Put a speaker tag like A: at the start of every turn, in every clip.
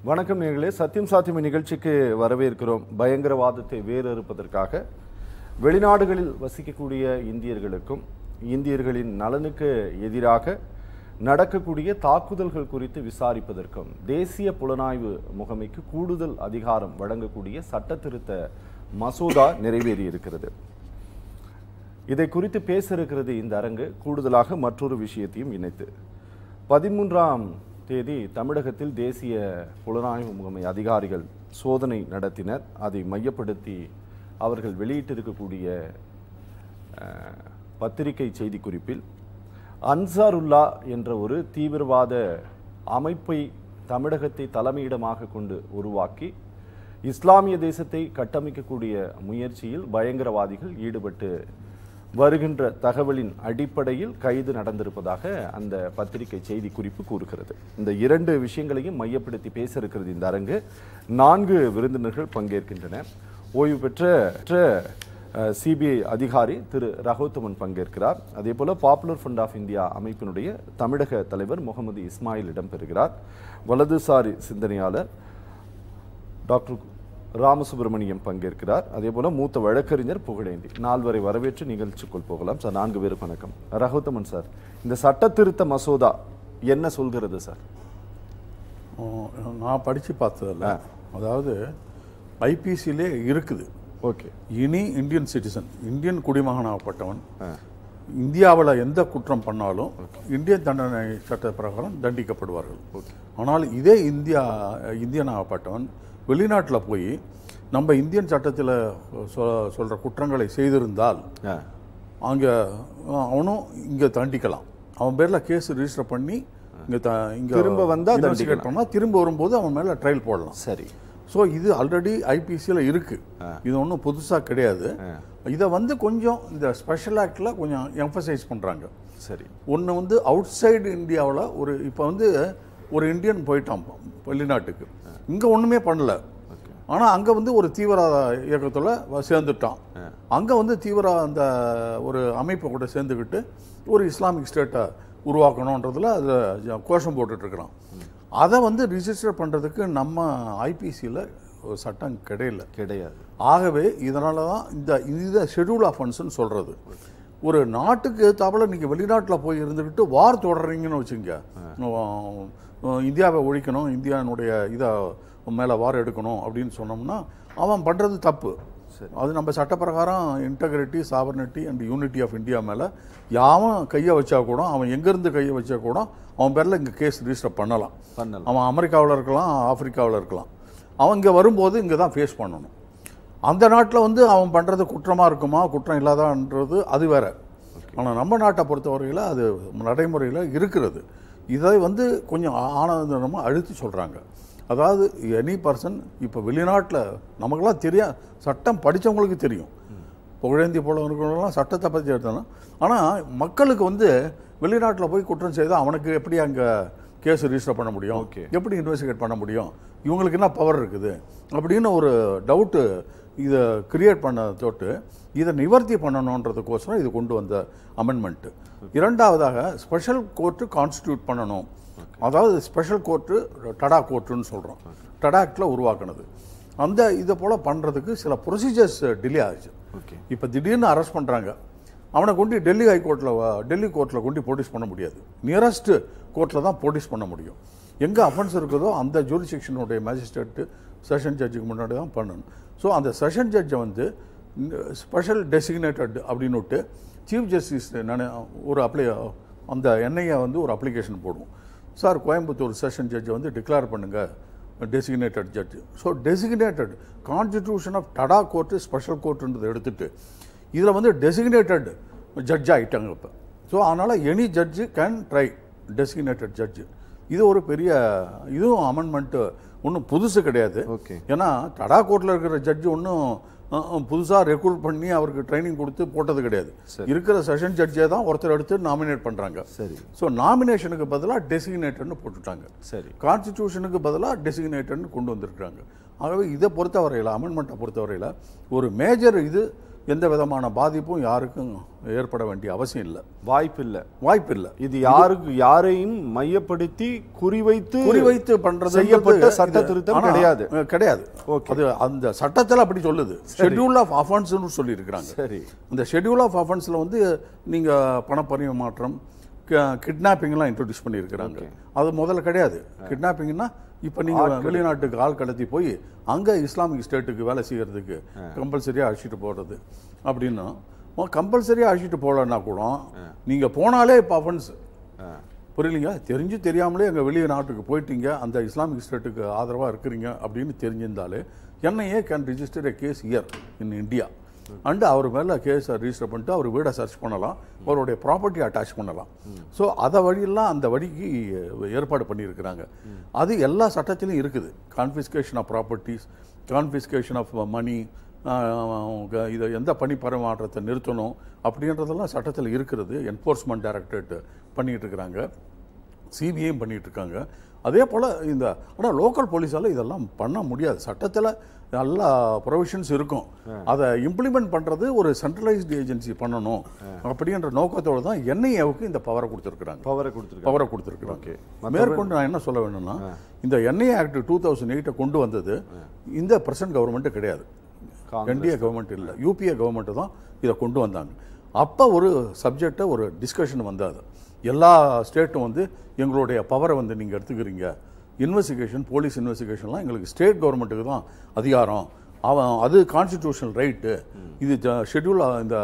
A: வணக்கம் நேர்களே சத்தியம் சாத்தியம் நிகழ்ச்சிக்கு வரவேற்கிறோம் பயங்கரவாதத்தை வேறறுப்பதற்காக வெளிநாடுகளில் வசிக்கக்கூடிய இந்தியர்களுக்கும் இந்தியர்களின் நலனுக்கு எதிராக நடக்கக்கூடிய தாக்குதல்கள் குறித்து விசாரிப்பதற்கும் தேசிய புலனாய்வு முகமைக்கு கூடுதல் அதிகாரம் வழங்கக்கூடிய சட்ட திருத்த மசோதா நிறைவேறியிருக்கிறது இதை குறித்து பேச இருக்கிறது இந்த அரங்கு கூடுதலாக மற்றொரு விஷயத்தையும் இணைத்து பதிமூன்றாம் தேதி தமிழகத்தில் தேசிய புலனாய்வு முகமை அதிகாரிகள் சோதனை நடத்தினர் அதை மையப்படுத்தி அவர்கள் வெளியிட்டிருக்கக்கூடிய அஹ், பத்திரிகை செய்திக்குறிப்பில் அன்சாருல்லா என்ற ஒரு தீவிரவாத அமைப்பை தமிழகத்தை தலைமையிடமாக கொண்டு உருவாக்கி இஸ்லாமிய தேசத்தை கட்டமைக்கக்கூடிய முயற்சியில் பயங்கரவாதிகள் ஈடுபட்டு வருகின்ற தகவலின் அடிப்படையில் கைது நடந்திருப்பதாக அந்த பத்திரிகை செய்தி குறிப்பு கூறுகிறது இந்த இரண்டு விஷயங்களையும் மையப்படுத்தி பேச இருக்கிறது இந்த அரங்கு நான்கு விருந்தினர்கள் பங்கேற்கின்றனர் ஓய்வு பெற்ற சிபிஐ அதிகாரி திரு ரகோத்தமன் பங்கேற்கிறார் அதே போல பாப்புலர் ஃப்ரண்ட் ஆஃப் இந்தியா அமைப்பினுடைய தமிழக தலைவர் முகமது இஸ்மாயில் இடம்பெறுகிறார் வலதுசாரி சிந்தனையாளர் டாக்டர் ராமசுப்பிரமணியம் பங்கேற்கிறார் அதே போல மூத்த வழக்கறிஞர் புகழேந்தி நால்வரை வரவேற்று நிகழ்ச்சிக்குள் போகலாம் சார் நான்கு பேருக்கு வணக்கம் ரகுத்தமன் சார் இந்த சட்ட திருத்த மசோதா என்ன சொல்கிறது சார்
B: ஆ, நான் படித்து பார்த்ததில்ல அதாவது ஐபிசிலே இருக்குது
A: ஓகே
B: இனி இந்தியன் சிட்டிசன் இந்தியன் குடிமகனாகப்பட்டவன் இந்தியாவில் எந்த குற்றம் பண்ணாலும் இந்திய தண்டனை சட்ட பிரகாரம் தண்டிக்கப்படுவார்கள் ஆனால் இதே இந்தியா இந்தியனாகப்பட்டவன் வெளிநாட்டில் போய் நம்ம இந்தியன் சட்டத்தில் சொ சொல்கிற குற்றங்களை செய்திருந்தால்
A: ஆ,
B: அங்கே அவனும் இங்கே தண்டிக்கலாம் அவன் பேரில் கேஸ் ரிஜிஸ்டர் பண்ணி இங்கே த இங்கே
A: திரும்ப வந்தா
B: இன்வெஸ்டிகேட் பண்ணால் திரும்ப வரும்போது அவன் மேலே ட்ரையல் போடலாம்
A: சரி
B: ஸோ இது ஆல்ரெடி ஐபிசியில் இருக்கு இது ஒன்றும் புதுசாக கிடையாது இதை வந்து கொஞ்சம் இந்த ஸ்பெஷல் ஆக்டில் கொஞ்சம் எம்பசைஸ் பண்ணுறாங்க
A: சரி
B: ஒன்று வந்து அவுட் சைடு இந்தியாவில் ஒரு இப்போ வந்து ஒரு இந்தியன் போயிட்டான் வெளிநாட்டுக்கு இங்கே ஒன்றுமே பண்ணல ஆனால் அங்கே வந்து ஒரு தீவிரவாத இயக்கத்தில் சேர்ந்துட்டான் அங்கே வந்து தீவிர அந்த ஒரு அமைப்பை கூட சேர்ந்துக்கிட்டு ஒரு இஸ்லாமிக் ஸ்டேட்டை உருவாக்கணுன்றதுல அதில் கோஷம் போட்டுட்ருக்குறான் அதை வந்து ரிஜிஸ்டர் பண்ணுறதுக்கு நம்ம ஐபிசியில் சட்டம் கிடையல
A: கிடையாது
B: ஆகவே இதனால தான் இந்த இதை ஷெட்யூல் ஆஃப் ஃபண்ட்ஸ்னு சொல்கிறது ஒரு நாட்டுக்கு எதிர்த்தாப்புல நீங்கள் வெளிநாட்டில் போய் இருந்துக்கிட்டு வார் தொடர்றீங்கன்னு வச்சுங்க இந்தியாவை ஒழிக்கணும் இந்தியானுடைய இதை மேலே வார் எடுக்கணும் அப்படின்னு சொன்னோம்னா அவன் பண்ணுறது தப்பு அது நம்ம சட்டப்பிரகாரம் integrity sovereignty and unity of India மேலே யாவன் கையை வச்சா கூட அவன் எங்கேருந்து கையை வச்சா கூட அவன் பேரில் இங்கே கேஸ் ரிஜிஸ்டர் பண்ணலாம்
A: பண்ணலாம்
B: அவன் அமெரிக்காவில் இருக்கலாம் ஆப்பிரிக்காவில் இருக்கலாம் அவன் இங்கே வரும்போது இங்கே தான் ஃபேஸ் பண்ணணும் அந்த நாட்டில் வந்து அவன் பண்ணுறது குற்றமாக இருக்குமா குற்றம் இல்லாதான்றது அது வேற ஆனால் நம்ம நாட்டை பொறுத்தவரையில் அது நடைமுறையில் இருக்கிறது இதை வந்து கொஞ்சம் ஆனந்தமாக அழுத்தி சொல்கிறாங்க அதாவது எனி பர்சன் இப்போ வெளிநாட்டில் நமக்கெல்லாம் தெரியும் சட்டம் படித்தவங்களுக்கு தெரியும் புகழேந்தி போல இருக்கிறவங்களாம் சட்டத்தை பற்றி எடுத்தாலும் ஆனால் மக்களுக்கு வந்து வெளிநாட்டில் போய் குற்றம் செய்தால் அவனுக்கு எப்படி அங்கே கேஸ் ரிஜிஸ்டர் பண்ண முடியும்
A: Okay.
B: எப்படி இன்வெஸ்டிகேட் பண்ண முடியும் இவங்களுக்கு என்ன பவர் இருக்குது அப்படின்னு ஒரு டவுட்டு இதை கிரியேட் பண்ண தொட்டு இதை நிவர்த்தி பண்ணணுன்றதுக்கோசரம் இது கொண்டு வந்த அமெண்ட்மெண்ட்டு இரண்டாவதாக ஸ்பெஷல் கோர்ட்டு கான்ஸ்டியூட் பண்ணணும் அதாவது ஸ்பெஷல் கோர்ட்டு டடா கோர்ட்டுன்னு சொல்கிறோம் டடாக்டில் உருவாக்குனது அந்த இதை போல் பண்ணுறதுக்கு சில ப்ரொசீஜர்ஸ் டிலே ஆச்சு
A: ஓகே
B: இப்போ திடீர்னு அரெஸ்ட் பண்ணுறாங்க அவனை கொண்டு டெல்லி ஹைகோர்ட்டில் டெல்லி கோர்ட்டில் கொண்டு ப்ரொடியூஸ் பண்ண முடியாது நியரஸ்ட் கோர்ட்டில் தான் ப்ரொடியூஸ் பண்ண முடியும் எங்கே அஃபென்ஸ் இருக்குதோ அந்த ஜூரிசெக்ஷனுடைய மேஜிஸ்ட்ரேட்டு செஷன் ஜட்ஜுக்கு முன்னாடி தான் பண்ணணும் ஸோ அந்த செஷன் ஜட்ஜை வந்து ஸ்பெஷல் டெசிக்னேட்டட் அப்படின்னு விட்டு சீஃப் ஜஸ்டிஸ் நான் ஒரு அப்ளை அந்த என்ஐஏ வந்து ஒரு அப்ளிகேஷன் போடுவோம் சார் கோயம்புத்தூர் செஷன் ஜட்ஜை வந்து டிக்ளேர் பண்ணுங்கள் designated judge so designated constitution of TADA court special கோர்ட்டுன்றதை எடுத்துட்டு இதில் வந்து டெசிக்னேட்டட் ஜட்ஜ் ஆகிட்டாங்க இப்போ ஸோ அதனால் any judge can try designated judge இது ஒரு பெரிய இதுவும் அமெண்ட்மெண்ட்டு ஒன்றும் புதுசு கிடையாது
A: ஓகே
B: ஏன்னா டடா கோர்ட்டில் இருக்கிற ஜட்ஜு ஒன்றும் புதுசாக ரெக்ரூட் பண்ணி அவருக்கு ட்ரைனிங் கொடுத்து போட்டது கிடையாது இருக்கிற செஷன் ஜட்ஜே தான் ஒருத்தர் எடுத்து நாமினேட் பண்ணுறாங்க
A: சரி
B: ஸோ நாமினேஷனுக்கு பதிலாக டெசிக்னேட்டட்னு போட்டுட்டாங்க
A: சரி
B: கான்ஸ்டிடியூஷனுக்கு பதிலாக டெசிக்னேட்டட்னு கொண்டு வந்திருக்காங்க ஆகவே இதை பொறுத்தவரையில் அமெண்ட்மெண்ட்டை பொறுத்தவரையில் ஒரு மேஜர் இது எந்த விதமான பாதிப்பும் யாருக்கும் ஏற்பட வேண்டிய அவசியம் இல்லை
A: வாய்ப்பு இல்ல
B: வாய்ப்பு இல்லை
A: இது யாருக்கு யாரையும் மையப்படுத்தி குறிவைத்து
B: குறிவைத்து பண்றது
A: செய்யப்பட்ட சட்ட திருத்தம் கிடையாது
B: கிடையாது அது அந்த சட்டத்துல அப்படி சொல்லுது ஷெட்யூல் ஆஃப் அஃபென்ஸ்னு சொல்லி இருக்கிறாங்க
A: சரி
B: இந்த ஷெட்யூல் ஆஃப் அஃபென்ஸில் வந்து நீங்க பணப்பரிமாற்றம் கிட்னாப்பிங்லாம் இன்ட்ரடியூஸ் பண்ணியிருக்கிறாங்க அது முதல்ல கிடையாது கிட்னாப்பிங்னா இப்போ நீங்க வெளிநாட்டுக்கு ஆள் கடத்தி போய் அங்க இஸ்லாமிக் ஸ்டேட்டுக்கு வேலை செய்யறதுக்கு கம்பல்சரியாக அழைச்சிட்டு போறது அப்படின்னா கம்பல்சரியாக அழைச்சிட்டு போகலன்னா கூட நீங்க போனாலே இப்போ அஃபென்ஸ் புரியலைங்க தெரிஞ்சு தெரியாமலே எங்கள் வெளிய நாட்டுக்கு போயிட்டீங்க அந்த இஸ்லாமிக் ஸ்டேட்டுக்கு ஆதரவாக இருக்கிறீங்க அப்படின்னு தெரிஞ்சிருந்தாலே NIA can register a case year in India and அவர் மேலே கேஸை ரிஜிஸ்டர் பண்ணிட்டு அவர் வீடை சர்ச் பண்ணலாம் அவருடைய ப்ராப்பர்ட்டி அட்டாச் பண்ணலாம் ஸோ அதை வழியெல்லாம் அந்த வழிக்கு ஏற்பாடு பண்ணியிருக்கிறாங்க அது எல்லா சட்டத்திலும் இருக்குது confiscation of properties confiscation of money இதை எந்த பணி பரிமாற்றத்தை நிறுத்தணும் அப்படின்றதெல்லாம் சட்டத்தில் இருக்கிறது என்ஃபோர்ஸ்மெண்ட் டைரக்டரேட் பண்ணிட்டு இருக்கிறாங்க சிபிஐயும் பண்ணிட்டு இருக்காங்க அதே போல் இந்த ஆனால் லோக்கல் போலீஸால் இதெல்லாம் பண்ண முடியாது சட்டத்தில் எல்லா ப்ரொவிஷன்ஸ் இருக்கும் அதை இம்ப்ளிமெண்ட் பண்ணுறது ஒரு சென்ட்ரலைஸ்டு ஏஜென்சி பண்ணணும் அப்படின்ற நோக்கத்தோடு தான் என்ஐஏவுக்கு இந்த பவரை கொடுத்துருக்குறாங்க
A: பவரை கொடுத்துருக்காங்க
B: பவரை கொடுத்துருக்குறாங்க மேற்கொண்டு நான் என்ன சொல்ல வேணும்னா இந்த என்ஐஏ ஆக்ட் டூ தௌசண்ட் எயிட்டை கொண்டு வந்தது இந்த பிரசன்ட் கவர்மெண்ட்டு கிடையாது என்டிஏ கவர்மெண்ட் இல்லை யூபிஏ கவர்மெண்ட் தான் இதை கொண்டு வந்தாங்க அப்போ ஒரு சப்ஜெக்டை ஒரு டிஸ்கஷன் வந்தாது எல்லா ஸ்டேட்டும் வந்து எங்களுடைய பவரை வந்து நீங்கள் எடுத்துக்கிறீங்க இன்வெஸ்டிகேஷன் போலீஸ் இன்வெஸ்டிகேஷன்லாம் எங்களுக்கு ஸ்டேட் கவர்மெண்ட்டுக்கு தான் அதிகாரம் அவன் அது கான்ஸ்டிடியூஷனல் ரைட்டு இது ஷெட்யூல் இந்த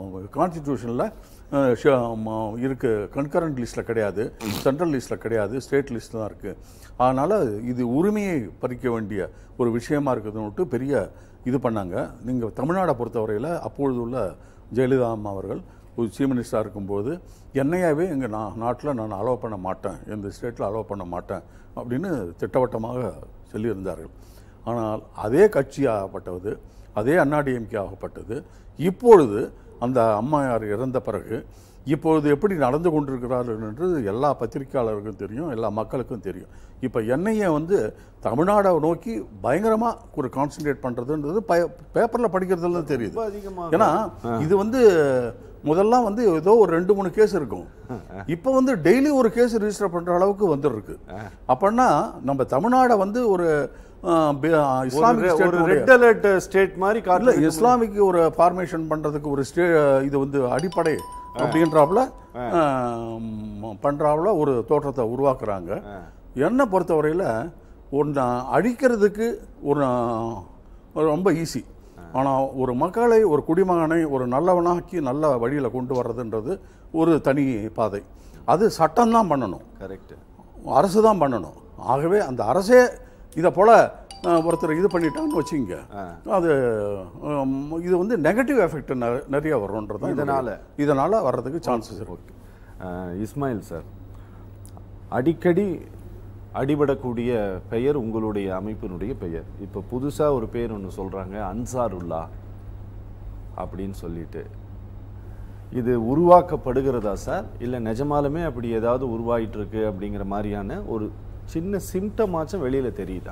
B: கான்ஸ்டிடியூஷனில் இருக்கு கன்கரண்ட் லிஸ்ட்டில் கிடையாது சென்ட்ரல் லிஸ்ட்டில் கிடையாது ஸ்டேட் லிஸ்ட்டில் தான் இருக்குது அதனால் இது உரிமையை பறிக்க வேண்டிய ஒரு விஷயமா இருக்குதுன்னுட்டு பெரிய இது பண்ணாங்க நீங்கள் தமிழ்நாடை பொறுத்தவரையில் அப்பொழுது உள்ள ஜெயலலிதா அம்மா அவர்கள் ஒரு சீஃப் மினிஸ்டராக இருக்கும்போது என்னையாவே எங்கள் நா நாட்டில் நான் அலோவ் பண்ண மாட்டேன் எந்த ஸ்டேட்டில் அலோவ் பண்ண மாட்டேன் அப்படின்னு திட்டவட்டமாக சொல்லியிருந்தார்கள் ஆனால் அதே கட்சி ஆகப்பட்டது அதே அண்ணாடிஎம்கே ஆகப்பட்டது இப்பொழுது அந்த அம்மையார் இறந்த பிறகு இப்பொழுது எப்படி நடந்து கொண்டிருக்கிறார்கள் என்று எல்லா பத்திரிகையாளருக்கும் தெரியும் எல்லா மக்களுக்கும் தெரியும் இப்போ என்ஐஏ வந்து தமிழ்நாடை நோக்கி பயங்கரமாக ஒரு கான்சென்ட்ரேட் பண்ணுறதுன்றது பய பேப்பரில் படிக்கிறதுல தெரியுது
A: ரொம்ப அதிகமாக
B: ஏன்னா இது வந்து முதல்லாம் வந்து ஏதோ ஒரு ரெண்டு மூணு கேஸ் இருக்கும் இப்போ வந்து டெய்லி ஒரு கேஸ் ரிஜிஸ்டர் பண்ற அளவுக்கு வந்துருக்கு அப்படின்னா நம்ம தமிழ்நாடை வந்து ஒரு அஹ், பே- இஸ்லாமிக்
A: ஒரு- ஒரு
B: state
A: ரெட் அலர்ட் ஸ்டேட் மாதிரி
B: இல்ல
A: காட்டுல
B: இஸ்லாமிக் ஒரு ஃபார்மேஷன் பண்றதுக்கு ஒரு ஸ்டே இது வந்து அடிப்படை அப்படின்றாப்புல அஹ், பண்றாப்புல ஒரு தோற்றத்தை உருவாக்குறாங்க என்னை பொறுத்தவரையில ஒன்று அழிக்கிறதுக்கு ஒரு ஒரு ரொம்ப ஈஸி ஆனால் ஒரு மக்களை ஒரு குடிமகனை ஒரு நல்லவனாக்கி நல்ல வழியில் கொண்டு வர்றதுன்றது ஒரு தனி பாதை அது சட்டம் தான் பண்ணணும்
A: கரெக்ட்
B: அரசு தான் பண்ணணும் ஆகவே அந்த அரசே இதை போல அஹ், ஒருத்தர் இது பண்ணிட்டான்னு வச்சுங்க அது ஹம், இது வந்து நெகட்டிவ் எஃபெக்ட் நிறைய வரும்ன்றது
A: இதனால?
B: இதனால வர்றதுக்கு சான்சஸ் இருக்கு
A: அஹ், இஸ்மாயில் சார் அடிக்கடி அடிபடக்கூடிய பெயர் உங்களுடைய அமைப்பினுடைய பெயர் இப்போ புதுசா ஒரு பேர் ஒன்று சொல்றாங்க அன்சாருல்லா அப்படின்னு சொல்லிட்டு இது உருவாக்கப்படுகிறதா சார் இல்லை நிஜமாலுமே அப்படி ஏதாவது உருவாயிட்டு இருக்கு அப்படிங்கிற மாதிரியான ஒரு சின்ன சிம்டமாச்சும் வெளியில தெரியுதா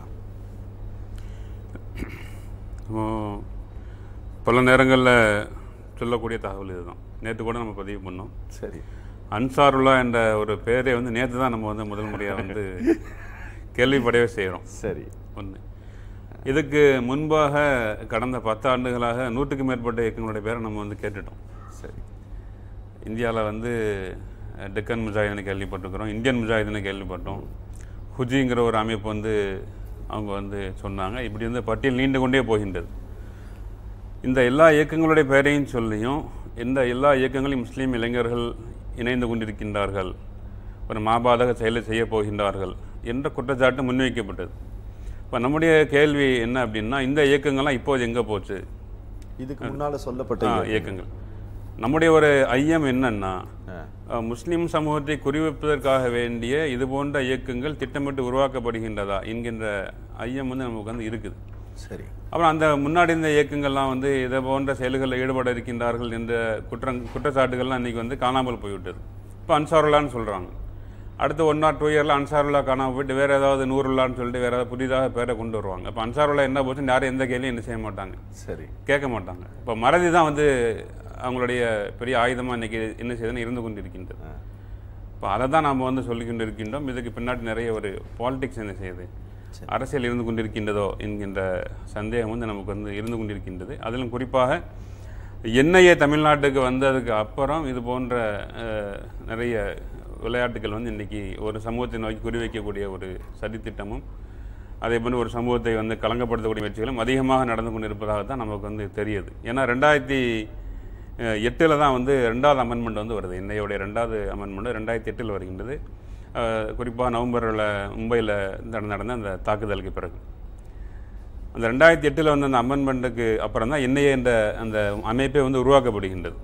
C: உம், பல நேரங்களில் சொல்லக்கூடிய தகவல் இதுதான் நேற்று கூட நம்ம பதிவு பண்ணோம்
A: சரி
C: அன்சாருல்லா என்ற ஒரு பேரை வந்து நேற்று தான் நம்ம வந்து முதல் முறையாக வந்து கேள்விப்படவே செய்கிறோம்
A: சரி
C: ஒன்று இதுக்கு முன்பாக கடந்த பத்து ஆண்டுகளாக நூற்றுக்கும் மேற்பட்ட இயக்கங்களுடைய பேரை நம்ம வந்து கேட்டுட்டோம்
A: சரி
C: இந்தியாவில் வந்து அஹ், டெக்கன் முஜாஹிதனை கேள்விப்பட்டிருக்கிறோம் இந்தியன் முஜாஹிதனை கேள்விப்பட்டோம் ஹுஜிங்கிற ஒரு அமைப்பு வந்து அவங்க வந்து சொன்னாங்க இப்படி வந்து பட்டியல் நீண்டு கொண்டே போகின்றது இந்த எல்லா இயக்கங்களுடைய பெயரையும் சொல்லியும் இந்த எல்லா இயக்கங்களையும் முஸ்லீம் இளைஞர்கள் இணைந்து கொண்டிருக்கின்றார்கள் ஒரு மாபாதக செயலை செய்ய போகின்றார்கள் என்ற குற்றச்சாட்டு முன்வைக்கப்பட்டது இப்போ நம்முடைய கேள்வி என்ன அப்படின்னா இந்த இயக்கங்கள்லாம் இப்போது எங்கே போச்சு
A: இதுக்கு முன்னால சொல்லப்பட்ட
C: ஆ,
A: இயக்கம்.
C: இயக்கங்கள் நம்முடைய ஒரு ஐயம் என்னன்னா அஹ், முஸ்லிம் சமூகத்தை குறிவைப்பதற்காக வேண்டிய இது போன்ற இயக்கங்கள் திட்டமிட்டு உருவாக்கப்படுகின்றதா என்கின்ற ஐயம் வந்து நமக்கு வந்து இருக்குது
A: சரி
C: அப்புறம் அந்த முன்னாடி இருந்த இயக்கங்கள்லாம் வந்து இதை போன்ற செயல்களில் ஈடுபட இருக்கின்றார்கள் என்ற குற்றம் குற்றச்சாட்டுகள்லாம் இன்னைக்கு வந்து காணாமல் போய்விட்டது இப்போ அன்சாருல்லான்னு சொல்கிறாங்க அடுத்து ஒன் ஆர் டூ இயரில் அன்சாருல்லா காணாம போயிட்டு வேறு ஏதாவது நூறுல்லான்னு சொல்லிட்டு வேறு ஏதாவது புதிதாக பேரை கொண்டு வருவாங்க இப்போ அன்சாருல்லா என்ன போச்சு யாரும் எந்த கேள்வியும் என்ன செய்ய மாட்டாங்க
A: சரி
C: கேட்க மாட்டாங்க இப்போ மறதி தான் வந்து அவங்களுடைய பெரிய ஆயுதமாக இன்னைக்கு என்ன செய்யுதுன்னு இருந்து கொண்டிருக்கின்றது இப்போ அதை தான் நாம் வந்து சொல்லிக் கொண்டு இருக்கின்றோம் இதுக்கு பின்னாடி நிறைய ஒரு பாலிடிக்ஸ் என்ன செய்யுது அரசியல் இருந்து கொண்டிருக்கின்றதோ என்கின்ற சந்தேகம் வந்து நமக்கு வந்து இருந்து கொண்டிருக்கின்றது அதிலும் குறிப்பாக என்ஐஏ தமிழ்நாட்டுக்கு வந்ததுக்கு அப்புறம் இது போன்ற அஹ், நிறைய விளையாட்டுகள் வந்து இன்னைக்கு ஒரு சமூகத்தை நோக்கி குறிவைக்கக்கூடிய ஒரு சதித்திட்டமும் அதே போன்று ஒரு சமூகத்தை வந்து கலங்கப்படுத்தக்கூடிய முயற்சிகளும் அதிகமாக நடந்து கொண்டிருப்பதாக தான் நமக்கு வந்து தெரியுது ஏன்னா ரெண்டாயிரத்தி எட்டில் தான் வந்து ரெண்டாவது அமெண்ட்மெண்ட் வந்து வருது என்னையோடைய ரெண்டாவது அமெண்ட்மெண்ட் ரெண்டாயிரத்தி எட்டில் வருகின்றது குறிப்பாக நவம்பரில் மும்பையில் நடந்த அந்த தாக்குதலுக்கு பிறகு அந்த ரெண்டாயிரத்தி எட்டில் வந்து அந்த அமெண்ட்மெண்ட்டுக்கு அப்புறம் தான் என்ஐஏ என்ற அந்த அமைப்பே வந்து உருவாக்கப்படுகின்றது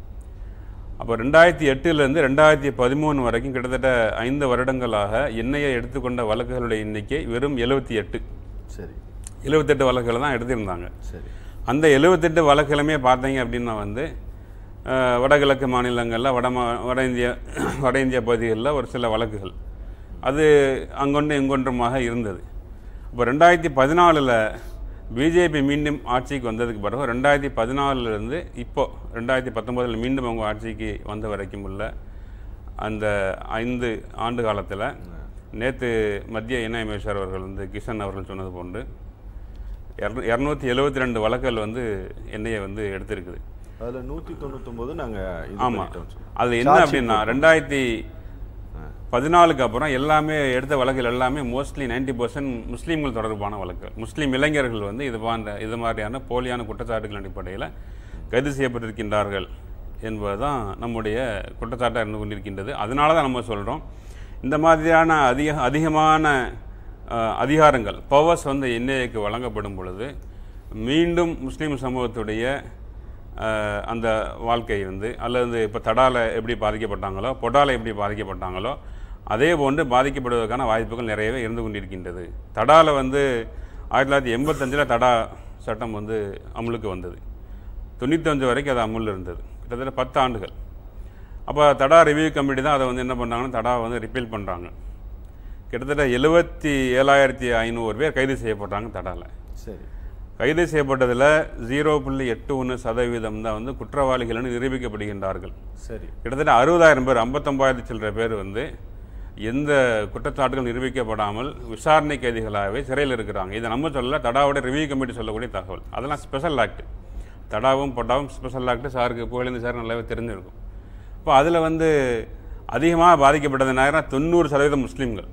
C: அப்போ ரெண்டாயிரத்தி எட்டுலேருந்து ரெண்டாயிரத்தி பதிமூணு வரைக்கும் கிட்டத்தட்ட ஐந்து வருடங்களாக என்ஐஏ எடுத்துக்கொண்ட வழக்குகளுடைய எண்ணிக்கை வெறும் எழுபத்தி எட்டு
A: சரி
C: எழுபத்தெட்டு வழக்குகளை தான் எடுத்திருந்தாங்க
A: சரி
C: அந்த எழுபத்தெட்டு வழக்குகளுமே பார்த்தீங்க அப்படின்னா வந்து அஹ், வடகிழக்கு மாநிலங்களில் வட மா வட இந்திய வட இந்திய பகுதிகளில் ஒரு சில வழக்குகள் அது அங்கொன்று இங்கொன்றுமாக இருந்தது இப்போ ரெண்டாயிரத்தி பதினாலில் பிஜேபி மீண்டும் ஆட்சிக்கு வந்ததுக்கு பிறகு ரெண்டாயிரத்தி பதினாலிருந்து இப்போ ரெண்டாயிரத்தி பத்தொம்போதில் மீண்டும் அவங்க ஆட்சிக்கு வந்த வரைக்கும் உள்ள அந்த ஐந்து ஆண்டு காலத்தில் நேற்று மத்திய இணையமைச்சர் அவர்கள் வந்து கிஷன் அவர்கள் சொன்னது போன்று இரநூ இரநூத்தி எழுபத்தி ரெண்டு வழக்குகள் வந்து எண்ணெயை வந்து எடுத்திருக்குது
A: அதுல நூத்தி தொண்ணூத்தொன்பது நாங்க இது
C: ஆமாம்
A: பண்ணிட்டோம்னு சொல்றோம்.
C: அது என்ன அப்படின்னா ரெண்டாயிரத்தி பதினாலுக்கு அப்புறம் எல்லாமே எடுத்த வழக்குகள் எல்லாமே மோஸ்ட்லி 90% பர்சன்ட் முஸ்லீம்கள் தொடர்பான வழக்குகள் முஸ்லீம் இளைஞர்கள் வந்து இது போன்ற இது மாதிரியான போலியான குற்றச்சாட்டுகள் அடிப்படையில் கைது செய்யப்பட்டிருக்கின்றார்கள் என்பதுதான் நம்முடைய குற்றச்சாட்டாக இருந்து கொண்டிருக்கின்றது அதனால தான் நம்ம சொல்கிறோம் இந்த மாதிரியான அதிக அதிகமான அஹ், அதிகாரங்கள் பவர்ஸ் வந்து என்ஐஏக்கு வழங்கப்படும் பொழுது மீண்டும் முஸ்லீம் சமூகத்துடைய அஹ், அந்த வாழ்க்கை வந்து அல்லது இப்போ தடால எப்படி பாதிக்கப்பட்டாங்களோ பொடால எப்படி பாதிக்கப்பட்டாங்களோ அதே போன்று பாதிக்கப்படுவதற்கான வாய்ப்புகள் நிறையவே இருந்து கொண்டிருக்கின்றது தடால வந்து ஆயிரத்தி தொள்ளாயிரத்தி எண்பத்தஞ்சில் தடா சட்டம் வந்து அமுலுக்கு வந்தது தொண்ணூத்தஞ்சு வரைக்கும் அது அமுல் இருந்தது கிட்டத்தட்ட பத்து ஆண்டுகள் அப்போ தடா ரிவ்யூ கமிட்டி தான் அதை வந்து என்ன பண்ணாங்கன்னா தடா வந்து ரிப்பீல் பண்ணுறாங்க கிட்டத்தட்ட எழுபத்தி ஏழாயிரத்தி ஐநூறு பேர் கைது செய்யப்பட்டாங்க தடால
A: சரி
C: கைது செய்யப்பட்டதில் ஜீரோ புள்ளி எட்டு ஒன்று சதவீதம் தான் வந்து குற்றவாளிகள்னு நிரூபிக்கப்படுகின்றார்கள்
A: சரி
C: கிட்டத்தட்ட அறுபதாயிரம் பேர் ஐம்பத்தொம்பதாயிரத்தி சில்லற பேர் வந்து எந்த குற்றச்சாட்டுகள் நிரூபிக்கப்படாமல் விசாரணை கைதிகளாகவே சிறையில் இருக்கிறாங்க இதை நம்ம சொல்லல தடாவோட ரிவ்யூ கமிட்டி சொல்லக்கூடிய தகவல் அதெல்லாம் ஸ்பெஷல் ஆக்ட் தடாவும் பொட்டாவும் ஸ்பெஷல் ஆக்ட் சாருக்கு புகழேந்து சார் நல்லாவே தெரிஞ்சிருக்கும் இப்போ அதில் வந்து அதிகமாக பாதிக்கப்பட்டது நேரம் தொண்ணூறு சதவீதம் முஸ்லீம்கள்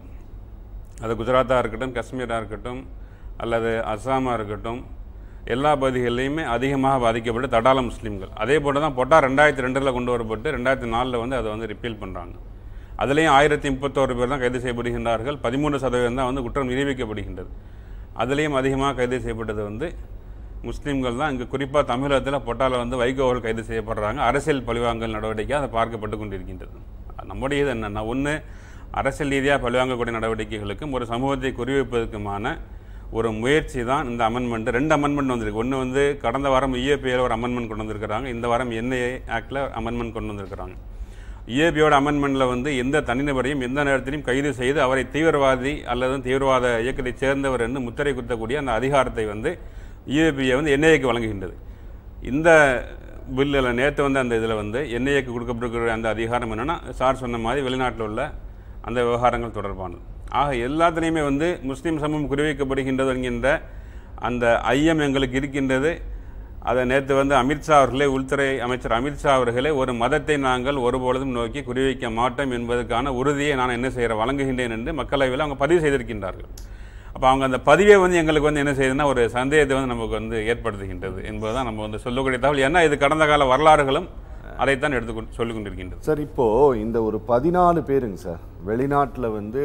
C: அது குஜராத்தாக இருக்கட்டும் காஷ்மீராக இருக்கட்டும் அல்லது அஸ்ஸாமாக இருக்கட்டும் எல்லா பகுதிகளிலையுமே அதிகமாக பாதிக்கப்பட்டு தடால முஸ்லீம்கள் அதே போல தான் பொட்டா ரெண்டாயிரத்தி ரெண்டில் கொண்டு வரப்பட்டு ரெண்டாயிரத்தி நாலில் வந்து அதை வந்து ரிப்பீல் பண்ணுறாங்க அதுலேயும் ஆயிரத்தி முப்பத்தோரு பேர் தான் கைது செய்யப்படுகின்றார்கள் பதிமூணு சதவீதம் தான் வந்து குற்றம் நிரூபிக்கப்படுகின்றது அதுலேயும் அதிகமாக கைது செய்யப்பட்டது வந்து முஸ்லீம்கள் தான் இங்கே குறிப்பாக தமிழகத்தில் பொட்டால வந்து வைகோ அவர்கள் கைது செய்யப்படுறாங்க அரசியல் பழிவாங்கல் நடவடிக்கை அது பார்க்கப்பட்டு கொண்டிருக்கின்றது நம்முடைய இது என்னென்னா ஒன்று அரசியல் ரீதியாக பழிவாங்கக்கூடிய நடவடிக்கைகளுக்கும் ஒரு சமூகத்தை குறிவைப்பதற்குமான ஒரு முயற்சி தான் இந்த அமெண்ட்மெண்ட் ரெண்டு அமெண்ட்மெண்ட் வந்திருக்கு ஒன்று வந்து கடந்த வாரம் இஏபியில் ஒரு அமெண்ட்மெண்ட் கொண்டு வந்திருக்கிறாங்க இந்த வாரம் என்ஐஏ ஆக்டில் அமெண்ட்மெண்ட் கொண்டு வந்திருக்கிறாங்க இஏபியோட அமெண்ட்மெண்ட்டில் வந்து எந்த தனிநபரையும் எந்த நேரத்திலையும் கைது செய்து அவரை தீவிரவாதி அல்லது தீவிரவாத இயக்கத்தைச் சேர்ந்தவர் என்று முத்திரை குத்தக்கூடிய அந்த அதிகாரத்தை வந்து இஏபியை வந்து என்ஐஏக்கு வழங்குகின்றது இந்த பில்லில் நேற்று வந்து அந்த இதில் வந்து என்ஐஏக்கு கொடுக்கப்பட்டிருக்கிற அந்த அதிகாரம் என்னென்னா சார் சொன்ன மாதிரி வெளிநாட்டில் உள்ள அந்த விவகாரங்கள் தொடர்பானது ஆக எல்லாத்துலேயுமே வந்து முஸ்லீம் சமூகம் குறிவைக்கப்படுகின்றது என்கின்ற அந்த ஐயம் எங்களுக்கு இருக்கின்றது அதை நேற்று வந்து அமித்ஷா அவர்களே உள்துறை அமைச்சர் அமித்ஷா அவர்களே ஒரு மதத்தை நாங்கள் ஒருபொழுதும் நோக்கி குறிவைக்க மாட்டோம் என்பதற்கான உறுதியை நான் என்ன செய்கிற வழங்குகின்றேன் என்று மக்களவையில் அவங்க பதிவு செய்திருக்கின்றார்கள் அப்போ அவங்க அந்த பதிவை வந்து எங்களுக்கு வந்து என்ன செய்யுதுன்னா ஒரு சந்தேகத்தை வந்து நமக்கு வந்து ஏற்படுத்துகின்றது என்பதுதான் நம்ம வந்து சொல்லக்கூடிய தகவல் ஏன்னா இது கடந்த கால வரலாறுகளும் அதைத்தான் எடுத்து சொல்லிக் கொண்டிருக்கின்றது
A: சார் இப்போ இந்த ஒரு பதினாலு பேருங்க சார் வெளிநாட்டுல வந்து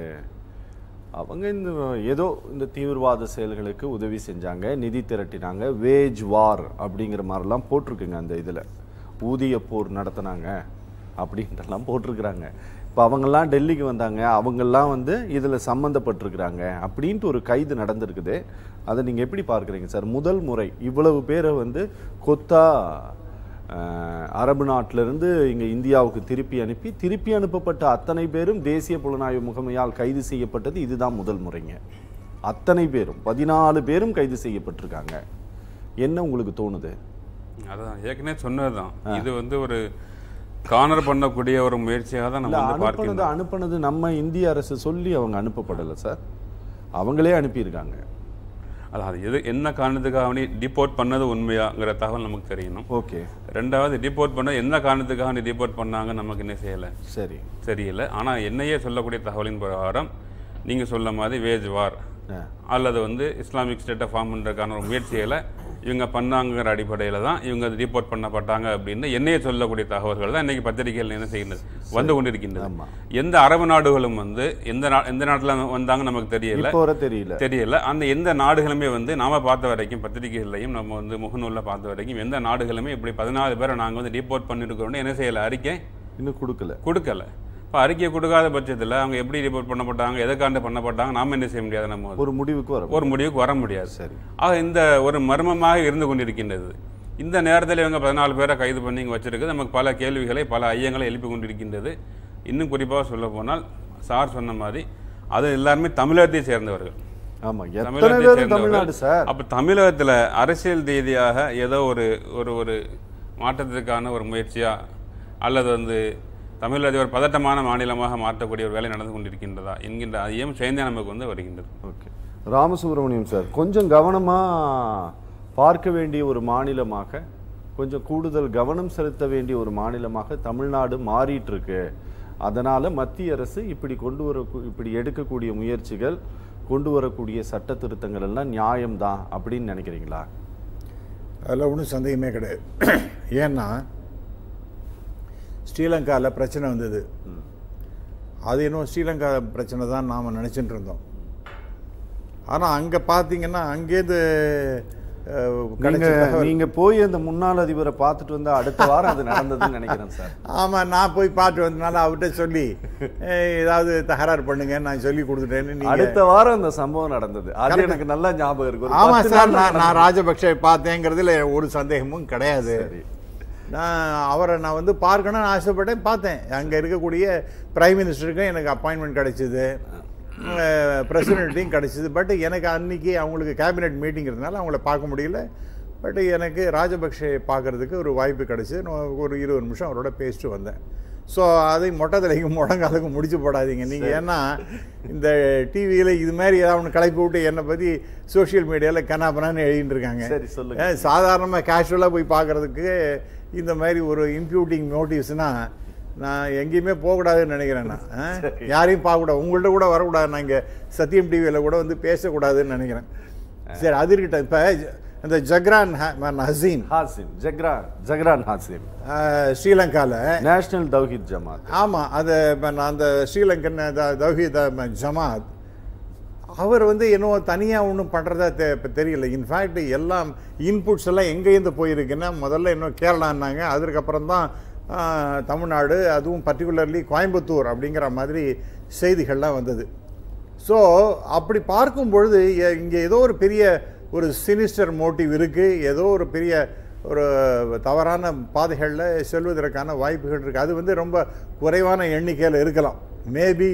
A: அவங்க இந்த ஏதோ இந்த தீவிரவாத செயல்களுக்கு உதவி செஞ்சாங்க நிதி திரட்டினாங்க வேஜ் வார் அப்படிங்கிற மாதிரிலாம் போட்டிருக்குங்க அந்த இதுல ஊதிய போர் நடத்தினாங்க அப்படின்றலாம் போட்டிருக்கிறாங்க இப்போ அவங்கெல்லாம் டெல்லிக்கு வந்தாங்க அவங்கெல்லாம் வந்து இதில் சம்மந்தப்பட்டிருக்கிறாங்க அப்படின்ட்டு ஒரு கைது நடந்திருக்குது அதை நீங்கள் எப்படி பார்க்குறீங்க சார் முதல் முறை இவ்வளவு பேரை வந்து கொத்தா அஹ், அரபு நாட்டிலிருந்து இங்கே இந்தியாவுக்கு திருப்பி அனுப்பி திருப்பி அனுப்பப்பட்ட அத்தனை பேரும் தேசிய புலனாய்வு முகமையால் கைது செய்யப்பட்டது இதுதான் முதல் முறைங்க அத்தனை பேரும் பதினாலு பேரும் கைது செய்யப்பட்டிருக்காங்க என்ன உங்களுக்கு தோணுது
C: அதான் ஏற்கனவே சொன்னதுதான் இது வந்து ஒரு கார்னர் பண்ணக்கூடிய ஒரு முயற்சியாக தான்
A: இல்ல
C: நம்ம வந்து
A: அனுப்புனது
C: பார்க்கின்றோம்
A: அனுப்புனது நம்ம இந்திய அரசு சொல்லி அவங்க அனுப்பப்படலை சார் அவங்களே அனுப்பியிருக்காங்க
C: அதான் அது எது என்ன காரணத்துக்காக அவனி டிபோர்ட் பண்ணது உண்மையாங்கிற தகவல் நமக்கு தெரியணும்
A: ஓகே
C: ரெண்டாவது டிபோர்ட் பண்ண என்ன காரணத்துக்காக நீ டிபோர்ட் பண்ணாங்க நமக்கு என்ன செய்யலை
A: சரி
C: தெரியல ஆனால் என்னையே சொல்லக்கூடிய தகவலின் பிரகாரம் நீங்கள் சொல்ல மாதிரி வேஜ் வார்
A: ஆ.
C: அல்லது வந்து இஸ்லாமிக் ஸ்டேட்டை ஃபார்ம் பண்ணுறதுக்கான ஒரு முயற்சிகளை இவங்க பண்ணாங்கிற அடிப்படையில் தான் இவங்க ரிப்போர்ட் பண்ணப்பட்டாங்க அப்படின்னு என்னையே சொல்லக்கூடிய தகவல்கள் தான் இன்னைக்கு பத்திரிகைகள் என்ன செய்யுது வந்து கொண்டிருக்கின்றது
A: ஆமா.
C: எந்த அரபு நாடுகளும் வந்து எந்த நா எந்த நாட்டில் வந்தாங்க நமக்கு தெரியல
A: இப்போ வர தெரியல
C: தெரியல அந்த எந்த நாடுகளுமே வந்து நாம பார்த்த வரைக்கும் பத்திரிகைகள்லையும் நம்ம வந்து முகநூலில் பார்த்த வரைக்கும் எந்த நாடுகளுமே இப்படி பதினாலு பேரை நாங்கள் வந்து ரிப்போர்ட் பண்ணிருக்கிறோம்னு என்ன செய்யலை அறிக்கை
A: இன்னும் கொடுக்கல
C: கொடுக்கல இப்போ அறிக்கை கொடுக்காத பட்சத்தில் அவங்க எப்படி ரிப்போர்ட் பண்ணப்பட்டாங்க எதுக்காண்டு பண்ணப்பட்டாங்க நாம என்ன செய்ய முடியாது நம்ம வந்து
A: ஒரு முடிவுக்கு வர
C: ஒரு முடிவுக்கு வர முடியாது
A: சரி
C: ஆக இந்த ஒரு மர்மமாக இருந்து கொண்டிருக்கின்றது இந்த நேரத்தில் இவங்க பதினாலு பேரை கைது பண்ணி இங்க வச்சிருக்கு நமக்கு பல கேள்விகளை பல ஐயங்களை எழுப்பி கொண்டிருக்கின்றது இன்னும் குறிப்பாக சொல்ல போனால் சார் சொன்ன மாதிரி அது எல்லாருமே தமிழகத்தை சேர்ந்தவர்கள்
A: ஆமா எத்தனை
C: தமிழகத்தை
A: பேர்
C: சேர்ந்தவர்கள்.
A: தமிழ்நாடு சார்
C: அப்ப தமிழகத்துல அரசியல் ரீதியாக ஏதோ ஒரு ஒரு ஒரு மாற்றத்திற்கான ஒரு முயற்சியா அல்லது வந்து தமிழகத்தை ஒரு பதட்டமான மாநிலமாக மாற்றக்கூடிய ஒரு வேலை நடந்து கொண்டிருக்கின்றதா என்கின்ற ஐயம் சேர்ந்தே நமக்கு வந்து வருகின்றது
A: ஓகே ராமசுப்ரமணியம் சார் கொஞ்சம் கவனமா பார்க்க வேண்டிய ஒரு மாநிலமாக கொஞ்சம் கூடுதல் கவனம் செலுத்த வேண்டிய ஒரு மாநிலமாக தமிழ்நாடு மாறிட்டு இருக்கு அதனால மத்திய அரசு இப்படி கொண்டு வர இப்படி எடுக்கக்கூடிய முயற்சிகள் கொண்டு வரக்கூடிய சட்ட திருத்தங்கள் எல்லாம் நியாயம்தான் அப்படின்னு நினைக்கிறீங்களா
D: அதில் ஒன்றும் சந்தேகமே கிடையாது ஏன்னா ஸ்ரீலங்காவில் பிரச்சனை வந்தது அது இன்னும் ஸ்ரீலங்கா பிரச்சனை தான் நாம் நினச்சிட்டு இருந்தோம் ஆனால் அங்கே பார்த்தீங்கன்னா அங்கேருந்து அஹ்,
A: நீங்க
D: கிடைச்ச தகவல்
A: நீங்க போய் அந்த முன்னாள் அதிபரை பார்த்துட்டு வந்தா அடுத்த வாரம் அது நடந்ததுன்னு நினைக்கிறேன் சார்
D: ஆமாம் நான் போய் பார்த்து வந்தனால அவர்கிட்ட சொல்லி அஹ், ஏதாவது தகராறு பண்ணுங்க நான் சொல்லி கொடுத்துட்டேன்னு நீங்கள்
A: அடுத்த வாரம் அந்த சம்பவம் நடந்தது அது எனக்கு நல்லா ஞாபகம் இருக்கு ஒரு
D: ஆமா
A: பத்து
D: சார்
A: நாள்
D: நான் நான்
A: நடந்தது.
D: ராஜபக்ஷ பார்த்தேங்கிறதுல ஒரு சந்தேகமும் கிடையாது
A: சரி.
D: நான் அவரை நான் வந்து பார்க்கணும்னு ஆசைப்பட்டேன் பார்த்தேன் அங்கே இருக்கக்கூடிய பிரைம் மினிஸ்டருக்கும் எனக்கு அப்பாயின்மெண்ட் கிடைச்சிது பிரசிடென்ட்டையும் கிடைச்சிது பட் எனக்கு அன்னைக்கு அவங்களுக்கு கேபினெட் மீட்டிங் இருந்தனால அவங்கள பார்க்க முடியல பட் எனக்கு ராஜபக்ஷே பார்க்கறதுக்கு ஒரு வாய்ப்பு கிடைச்சிது நான் ஒரு இருபது நிமிஷம் அவரோட பேசிட்டு வந்தேன் ஸோ அதை மொட்டை தலைக்கு முழங்காலுக்கு முடிச்சு போடாதீங்க நீங்கள் ஏன்னா இந்த டிவியில் இது மாதிரி ஏதாவது ஒன்று கிளப்பி விட்டு என்னை பற்றி சோஷியல் மீடியாவில் கனாபனான்னு எழுதிட்டு இருக்காங்க
A: சரி, சொல்லுங்க.
D: ஏன் சாதாரணமாக கேஷுவலாக போய் பார்க்கறதுக்கு இந்த மாதிரி ஒரு இம்ப்யூட்டிங் நோட்டீஸ்னா நான் எங்கேயுமே போகக்கூடாதுன்னு நினைக்கிறேன் நான் ஆ? யாரையும் பார்க்கக்கூடாது உங்கள்ட்ட கூட வரக்கூடாது நான் இங்கே சத்தியம் டிவியில் கூட வந்து பேசக்கூடாதுன்னு நினைக்கிறேன் சரி அது இருக்கட்டும் இப்போ இந்த ஜக்ரான் ஹ- ஹசீன்
A: ஹாசிம் ஜக்ரான் ஜக்ரான் ஹாசிம்
D: ஸ்ரீலங்காவில்
A: நேஷனல் தௌஹித் ஜமாத்
D: ஆமாம் அது இப்ப நான் அந்த ஸ்ரீலங்கன் த- தௌஹீத் ம- ஜமாத் அவர் வந்து என்னவோ தனியாக ஒன்றும் பண்ணுறதா தெ இப்போ தெரியல இன்ஃபேக்ட் எல்லாம் இன்புட்ஸ் எல்லாம் எங்கேருந்து போயிருக்குன்னா முதல்ல இன்னும் கேரளான்னாங்க அதுக்கப்புறம் தான் தமிழ்நாடு அதுவும் பர்டிகுலர்லி கோயம்புத்தூர் அப்படிங்கிற மாதிரி செய்திகள்லாம் வந்தது ஸோ அப்படி பார்க்கும் பொழுது எ- இங்கே ஏதோ ஒரு பெரிய ஒரு சினிஸ்டர் மோட்டிவ் இருக்குது ஏதோ ஒரு பெரிய ஒரு தவறான பாதைகளில் செல்வதற்கான வாய்ப்புகள் இருக்குது அது வந்து ரொம்ப குறைவான எண்ணிக்கையில் இருக்கலாம் maybe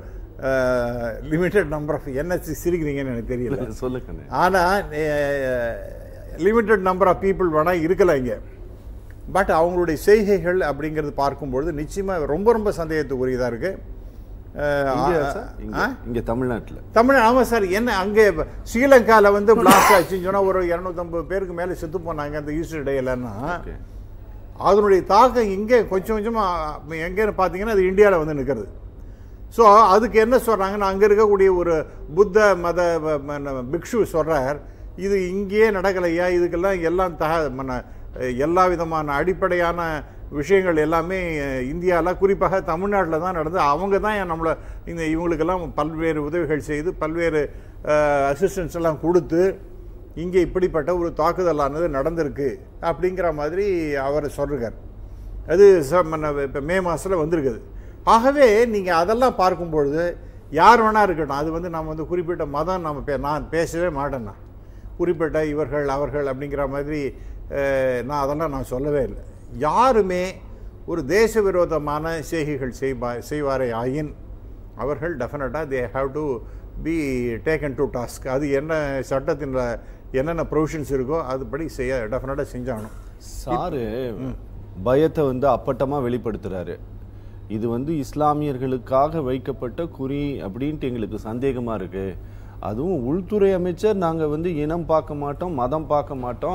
D: limited number of NSC சிரிக்கிறீங்கன்னு எனக்கு தெரியல
A: சொல்லுங்க
D: ஆனால் லிமிட்டட் நம்பர் ஆஃப் பீப்புள் வேணால் இருக்கலாம் இங்கே பட் அவங்களுடைய செய்கைகள் அப்படிங்கிறது பார்க்கும்பொழுது நிச்சயமாக ரொம்ப ரொம்ப சந்தேகத்துக்குரியதாக இருக்குது
A: இங்க சார் இங்க இங்க தமிழ்நாட்டுல
D: தமிழ் ஆமாம் சார் என்ன அங்கே ஸ்ரீலங்காவில் வந்து பிளாஸ்ட் ஆச்சுன்னு சொன்னால் ஒரு இரநூத்தம்பது பேருக்கு மேலே செத்து போனாங்க அந்த ஈஸ்டர் டேலன்னா
A: Okay.
D: அதனுடைய தாக்கம் இங்கே கொஞ்சம் கொஞ்சமாக எங்கேன்னு பார்த்தீங்கன்னா அது இந்தியாவில் வந்து நிற்கிறது ஸோ அதுக்கு என்ன சொல்கிறாங்கன்னா அங்கே இருக்கக்கூடிய ஒரு புத்த மத வ- ம- பிக்ஷு சொல்கிறார் இது இங்கேயே நடக்கலையா இதுக்கெல்லாம் எல்லாம் தக மன எல்லா விதமான அடிப்படையான விஷயங்கள் எல்லாமே இந்தியாவில் குறிப்பாக தமிழ்நாட்டில் தான் நடந்து அவங்க தான் நம்மளை இந்த இவங்களுக்கெல்லாம் பல்வேறு உதவிகள் செய்து பல்வேறு அசிஸ்டன்ஸ் எல்லாம் கொடுத்து இங்கே இப்படிப்பட்ட ஒரு தாக்குதலானது நடந்திருக்கு அப்படிங்கிற மாதிரி அவர் சொல்கிறார் அது இப்போ மே மாதத்தில் வந்திருக்குது ஆகவே நீங்கள் அதெல்லாம் பார்க்கும்பொழுது யார் வேணா இருக்கட்டும் அது வந்து நம்ம வந்து குறிப்பிட்ட மதம் நம்ம பே நான் பேசவே மாட்டேன்னா குறிப்பிட்ட இவர்கள் அவர்கள் அப்படிங்கிற மாதிரி அஹ், நான் அதெல்லாம் நான் சொல்லவே இல்லை யாருமே ஒரு தேச விரோதமான செய்கைகள் செய்வா செய்வாரே ஆயின் அவர்கள் டெஃபினட்டாக they have to be taken to task அது என்ன சட்டத்தின் என்னென்ன ப்ரொவிஷன்ஸ் இருக்கோ அதுபடி செய்ய டெஃபினட்டாக செஞ்சாகணும்
A: சாரு பயத்தை வந்து அப்பட்டமா வெளிப்படுத்துறாரு இது வந்து இஸ்லாமியர்களுக்காக வைக்கப்பட்ட குறி அப்படின்ட்டு எங்களுக்கு சந்தேகமா இருக்கு அதுவும் உள்துறை அமைச்சர் நாங்க வந்து இனம் பார்க்க மாட்டோம் மதம் பார்க்க மாட்டோம்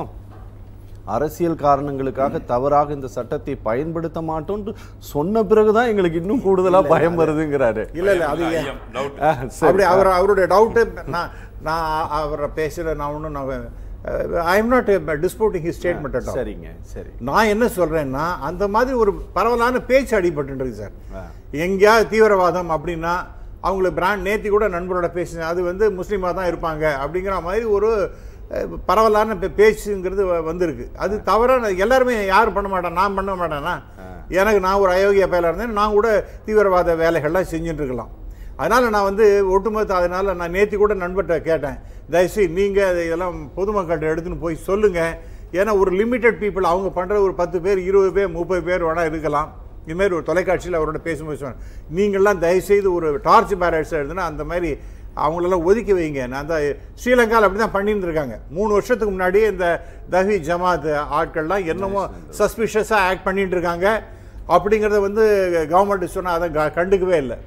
A: அரசியல் காரணங்களுக்காக தவறாக இந்த சட்டத்தை பயன்படுத்த மாட்டோம்னு சொன்ன பிறகுதான் எங்களுக்கு இன்னும் கூடுதலா பயம் வருதுங்கிறாரு
D: இல்லை இல்லை அது ஏன்
C: ஐயம், doubt.
A: ஆ, சரி.
D: அப்படி அவர் அவருடைய டவுட்டு நான் நான் அவரை பேசல நான் ஒன்றும் நான் I am not disputing his statement at
A: சரிங்க சரி
D: நான் என்ன சொல்றேன்னா அந்த மாதிரி ஒரு பரவலான பேச்சு அடிபட்டுருக்கு சார்
A: ஆ.
D: எங்கேயாவது தீவிரவாதம் அப்படின்னா அவங்களுக்கு பிராண்ட் நேத்தி கூட நண்பரோட பேசினேன் அது வந்து முஸ்லீமாக தான் இருப்பாங்க அப்படிங்கிற மாதிரி ஒரு அஹ், பரவலான பே- பேச்சுங்கிறது வ- வந்திருக்கு அது தவறான எல்லாருமே யாரும் பண்ண மாட்டேன் நான் பண்ண மாட்டேன்னா எனக்கு நான் ஒரு அயோக்கிய பயலாக இருந்தேன் நான் கூட தீவிரவாத வேலைகள்லாம் செஞ்சுட்டு இருக்கலாம் அதனால் நான் வந்து ஒட்டுமொத்த அதனால் நான் நேற்று கூட நண்பர்கிட்ட கேட்டேன் தயவுசெய்து நீங்கள் இதெல்லாம் பொதுமக்கள்கிட்ட எடுத்துன்னு போய் சொல்லுங்கள் ஏன்னா ஒரு லிமிட்டட் பீப்புள் அவங்க பண்ணுற ஒரு பத்து பேர் இருபது பேர் முப்பது பேர் வேணால் இருக்கலாம் இதுமாரி ஒரு தொலைக்காட்சியில் அவரோட பேசும்போது சொன்னேன் நீங்கள்லாம் தயவுசெய்து ஒரு டார்ச் பேரட்ஸ் எழுதுனா அந்த மாதிரி அவங்களெல்லாம் ஒதுக்கி வைங்க நான் அந்த ஸ்ரீலங்காவில் அப்படி தான் பண்ணிட்டு இருக்காங்க மூணு வருஷத்துக்கு முன்னாடியே இந்த தஹி ஜமாத் ஆட்கள்லாம் என்னமோ சஸ்பிஷியஸாக ஆக்ட் பண்ணிட்டு இருக்காங்க அப்படிங்கிறத வந்து கவர்மெண்ட் சொன்னால் அதை க- கண்டுக்கவே இல்லை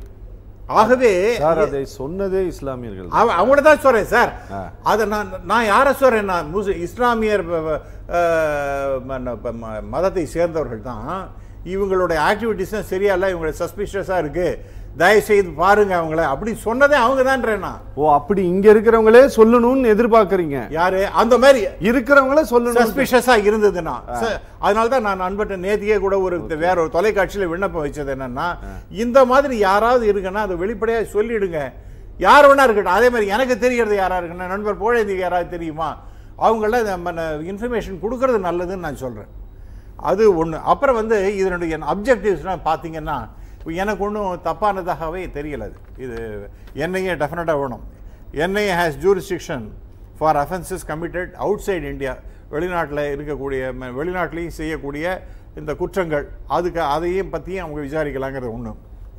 D: ஆகவே
A: சார் அதை சொன்னதே இஸ்லாமியர்கள்
D: அவ- அவங்கள தான் சொல்றேன் சார் அதை நான் நான் யாரை சொல்றேன் நான் முஸ் இஸ்லாமியர் ப- ப- அஹ், ம- ப- ம- மதத்தை சேர்ந்தவர்கள் தான் இவங்களுடைய ஆக்டிவிட்டிஸும் சரியா இல்லை இவங்களை சஸ்பிஷியஸாக இருக்கு தயவு செய்து பாருங்க அவங்கள அப்படி சொன்னதே அவங்க தான்றேன் நான்
A: ஓ அப்படி இங்க இருக்கிறவங்களே சொல்லணும்னு எதிர்பார்க்கறீங்க
D: யாரு அந்த மாதிரி
A: இருக்கிறவங்களே சொல்லணும்
D: சஸ்பிஷியஸா இருந்ததுன்னா ச- அதனால தான் நான் நண்பர்கிட்ட நேத்தியே கூட ஒரு வேற ஒரு தொலைக்காட்சியில விண்ணப்பம் வச்சது என்னன்னா இந்த மாதிரி யாராவது இருக்குன்னா அதை வெளிப்படையா சொல்லிடுங்க யார் வேணா இருக்கட்டும் அதே மாதிரி எனக்கு தெரியறது யாரா இருக்குன்னா நண்பர் புகழேந்திக்கு யாராவது தெரியுமா அவங்கள இன்ஃபர்மேஷன் கொடுக்கறது நல்லதுன்னு நான் சொல்றேன் அது ஒன்று அப்புறம் வந்து இதனுடைய அப்ஜெக்டிவ்ஸ்லாம் பார்த்தீங்கன்னா இப்போ எனக்கு ஒன்றும் தப்பானதாகவே தெரியல அது இது என்ஐஏ டெஃபினட்டாக வேணும் NIA has jurisdiction for offences committed outside India வெளிநாட்டில் இருக்கக்கூடிய ம- வெளிநாட்டிலையும் செய்யக்கூடிய இந்த குற்றங்கள் அதுக்கு அதையும் பற்றியும் அவங்க விசாரிக்கலாங்கிறது ஒன்று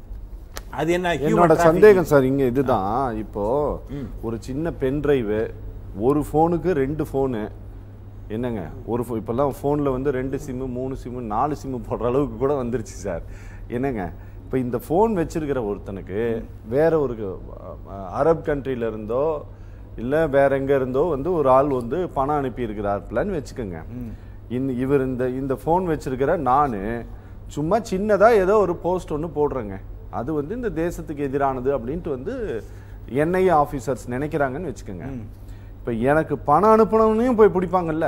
D: அது என்ன human
A: என்னோட
D: trafficking.
A: சந்தேகம் சார் இங்க இதுதான் இப்போ ஒரு சின்ன பென் டிரைவு ஒரு ஃபோனுக்கு ரெண்டு ஃபோனு என்னங்க ஒரு phone- இப்பெல்லாம் ஃபோனில் வந்து ரெண்டு சிம்மு மூணு சிம்மு நாலு சிம்மு போடுற அளவுக்கு கூட வந்துருச்சு சார் என்னங்க இப்போ இந்த ஃபோன் வச்சிருக்கிற ஒருத்தனுக்கு வேற ஒரு அஹ், அரப் கண்ட்ரில இருந்தோ இல்லை வேற எங்க இருந்தோ வந்து ஒரு ஆள் வந்து பணம் அனுப்பி இருக்கிறார்லன்னு வச்சுக்கோங்க இன் இவர் இந்த இந்த ஃபோன் வச்சிருக்கிற நான் சும்மா சின்னதா ஏதோ ஒரு போஸ்ட் ஒன்று போடுறேங்க அது வந்து இந்த தேசத்துக்கு எதிரானது அப்படின்ட்டு வந்து என்ஐஏ ஆஃபீஸர்ஸ் நினைக்கிறாங்கன்னு வச்சுக்கோங்க இப்போ எனக்கு பணம் அனுப்பணும்னையும் போய் பிடிப்பாங்கல்ல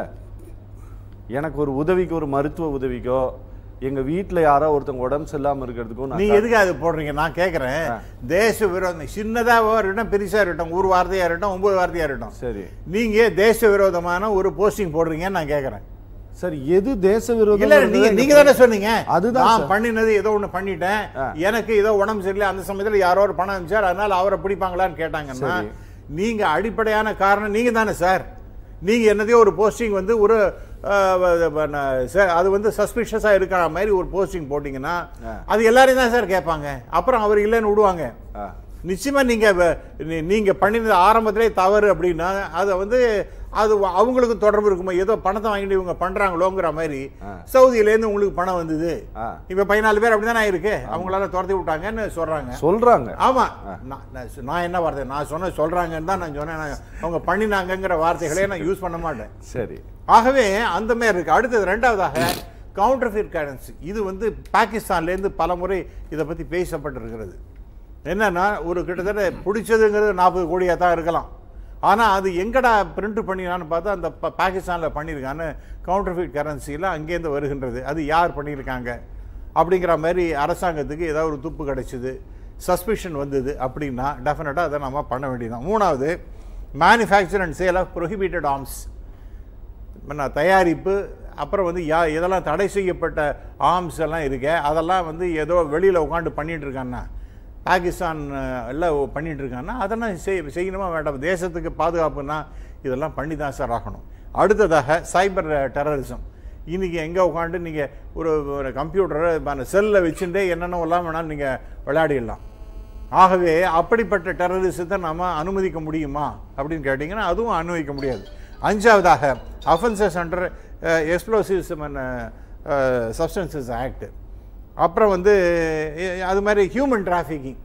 A: எனக்கு ஒரு உதவிக்கு ஒரு மருத்துவ உதவிக்கோ எங்க வீட்ல யாரோ ஒருத்தவங்க உடம்பு சரியில்லாம இருக்கிறதுக்கோ நான்
D: நீங்க எதுக்கு அது போடுறீங்க நான் கேட்குறேன் தேச விரோதம் சின்னதாக இருக்கட்டும் பெருசா இருக்கட்டும் ஒரு வார்த்தையா இருக்கட்டும் ஒன்பது வார்த்தையா இருக்கட்டும்
A: சரி
D: நீங்க தேச விரோதமான ஒரு போஸ்டிங் போடுறீங்கன்னு நான் கேட்குறேன்
A: சரி எது தேச விரோதம்
D: இல்ல நீங்க நீங்க தானே சொன்னீங்க
A: அதுதான்
D: நான்
A: சார்.
D: பண்ணினது ஏதோ ஒண்ணு பண்ணிட்டேன் எனக்கு ஏதோ உடம்பு சரியில்லை அந்த சமயத்துல யாரோ ஒரு பணம் அனுப்பிச்சார் அதனால அவரை பிடிப்பாங்களான்னு கேட்டாங்கன்னா
A: சரி.
D: நீங்க அடிப்படையான காரணம் நீங்க தானே சார் நீங்க என்னதையோ ஒரு போஸ்டிங் வந்து ஒரு அஹ், வ- வ- ந- ச- அது வந்து சஸ்பிஷியஸா இருக்கிற மாதிரி ஒரு போஸ்டிங் போட்டீங்கன்னா அது எல்லாரையும் தான் சார் கேட்பாங்க அப்புறம் அவர் இல்லைன்னு விடுவாங்க
A: ஆ.
D: நிச்சயமா நீங்க வ- நீ- நீங்க பண்ணினது ஆரம்பத்திலே தவறு அப்படின்னா அதை வந்து அது வ- அவங்களுக்கு தொடர்பு இருக்குமா ஏதோ பணத்தை வாங்கிட்டு இவங்க பண்றாங்களோங்கிற மாதிரி சவுதியில இருந்து உங்களுக்கு பணம் வந்தது
A: ஆ.
D: இப்ப பதினாலு பேர் அப்படிதானே இருக்கு அவங்களால துரத்தி விட்டாங்கன்னு சொல்றாங்க
A: சொல்றாங்க
D: ஆமா நான் நான் சொ- நான் என்ன வார்த்தை நான் சொன்ன சொல்றாங்கன்னு தான் நான் சொன்னேன் நான் அவங்க பண்ணினாங்கங்கிற வார்த்தைகளே நான் யூஸ் பண்ண மாட்டேன்
A: சரி
D: ஆகவே அந்த மாதிரி இருக்கு அடுத்தது ரெண்டாவதாக கவுண்டர்ஃபியர் கரன்சி இது வந்து பாகிஸ்தான்லேருந்து பல முறை இதை பற்றி பேசப்பட்டிருக்கிறது என்னன்னா ஒரு கிட்டத்தட்ட பிடிச்சதுங்கிறது நாற்பது கோடியாக தான் இருக்கலாம் ஆனால் அது எங்கடா பிரிண்ட் பண்ணினான்னு பார்த்தா அந்த ப- பாகிஸ்தானில் பண்ணியிருக்கான்னு கவுண்டர்ஃபியர் கரன்சியில் அங்கேருந்து வருகின்றது அது யார் பண்ணியிருக்காங்க அப்படிங்கிற மாதிரி அரசாங்கத்துக்கு ஏதாவது ஒரு துப்பு கிடைச்சிது சஸ்பிஷன் வந்தது அப்படின்னா டெஃபினட்டாக அதை நம்ம பண்ண வேண்டியதுதான் மூணாவது manufacture and sale of prohibited arms என்ன தயாரிப்பு அப்புறம் வந்து யா இதெல்லாம் தடை செய்யப்பட்ட ஆர்ம்ஸ் எல்லாம் இருக்கே அதெல்லாம் வந்து ஏதோ வெளியில் உட்காந்து பண்ணிட்டு இருக்கான்னா பாகிஸ்தான் அஹ், எல்லாம் பண்ணிட்டு இருக்கான்னா அதெல்லாம் செய் செய்யணுமா வேண்டாம் தேசத்துக்கு பாதுகாப்புன்னா இதெல்லாம் பண்ணி தான் சார் ஆகணும் அடுத்ததாக சைபர் டெரரிசம் இன்னைக்கு எங்கே உட்காந்து நீங்கள் ஒரு ஒரு கம்ப்யூட்டரை செல்லில் வச்சுட்டே என்னென்ன எல்லாம் வேணாலும் நீங்கள் விளையாடிடலாம் ஆகவே அப்படிப்பட்ட டெரரிசத்தை நாம அனுமதிக்க முடியுமா அப்படின்னு கேட்டிங்கன்னா அதுவும் அனுமதிக்க முடியாது அஞ்சாவதாக offences under explosives substances act அப்புறம் வந்து எ- அது மாதிரி ஹியூமன் டிராஃபிக்கிங்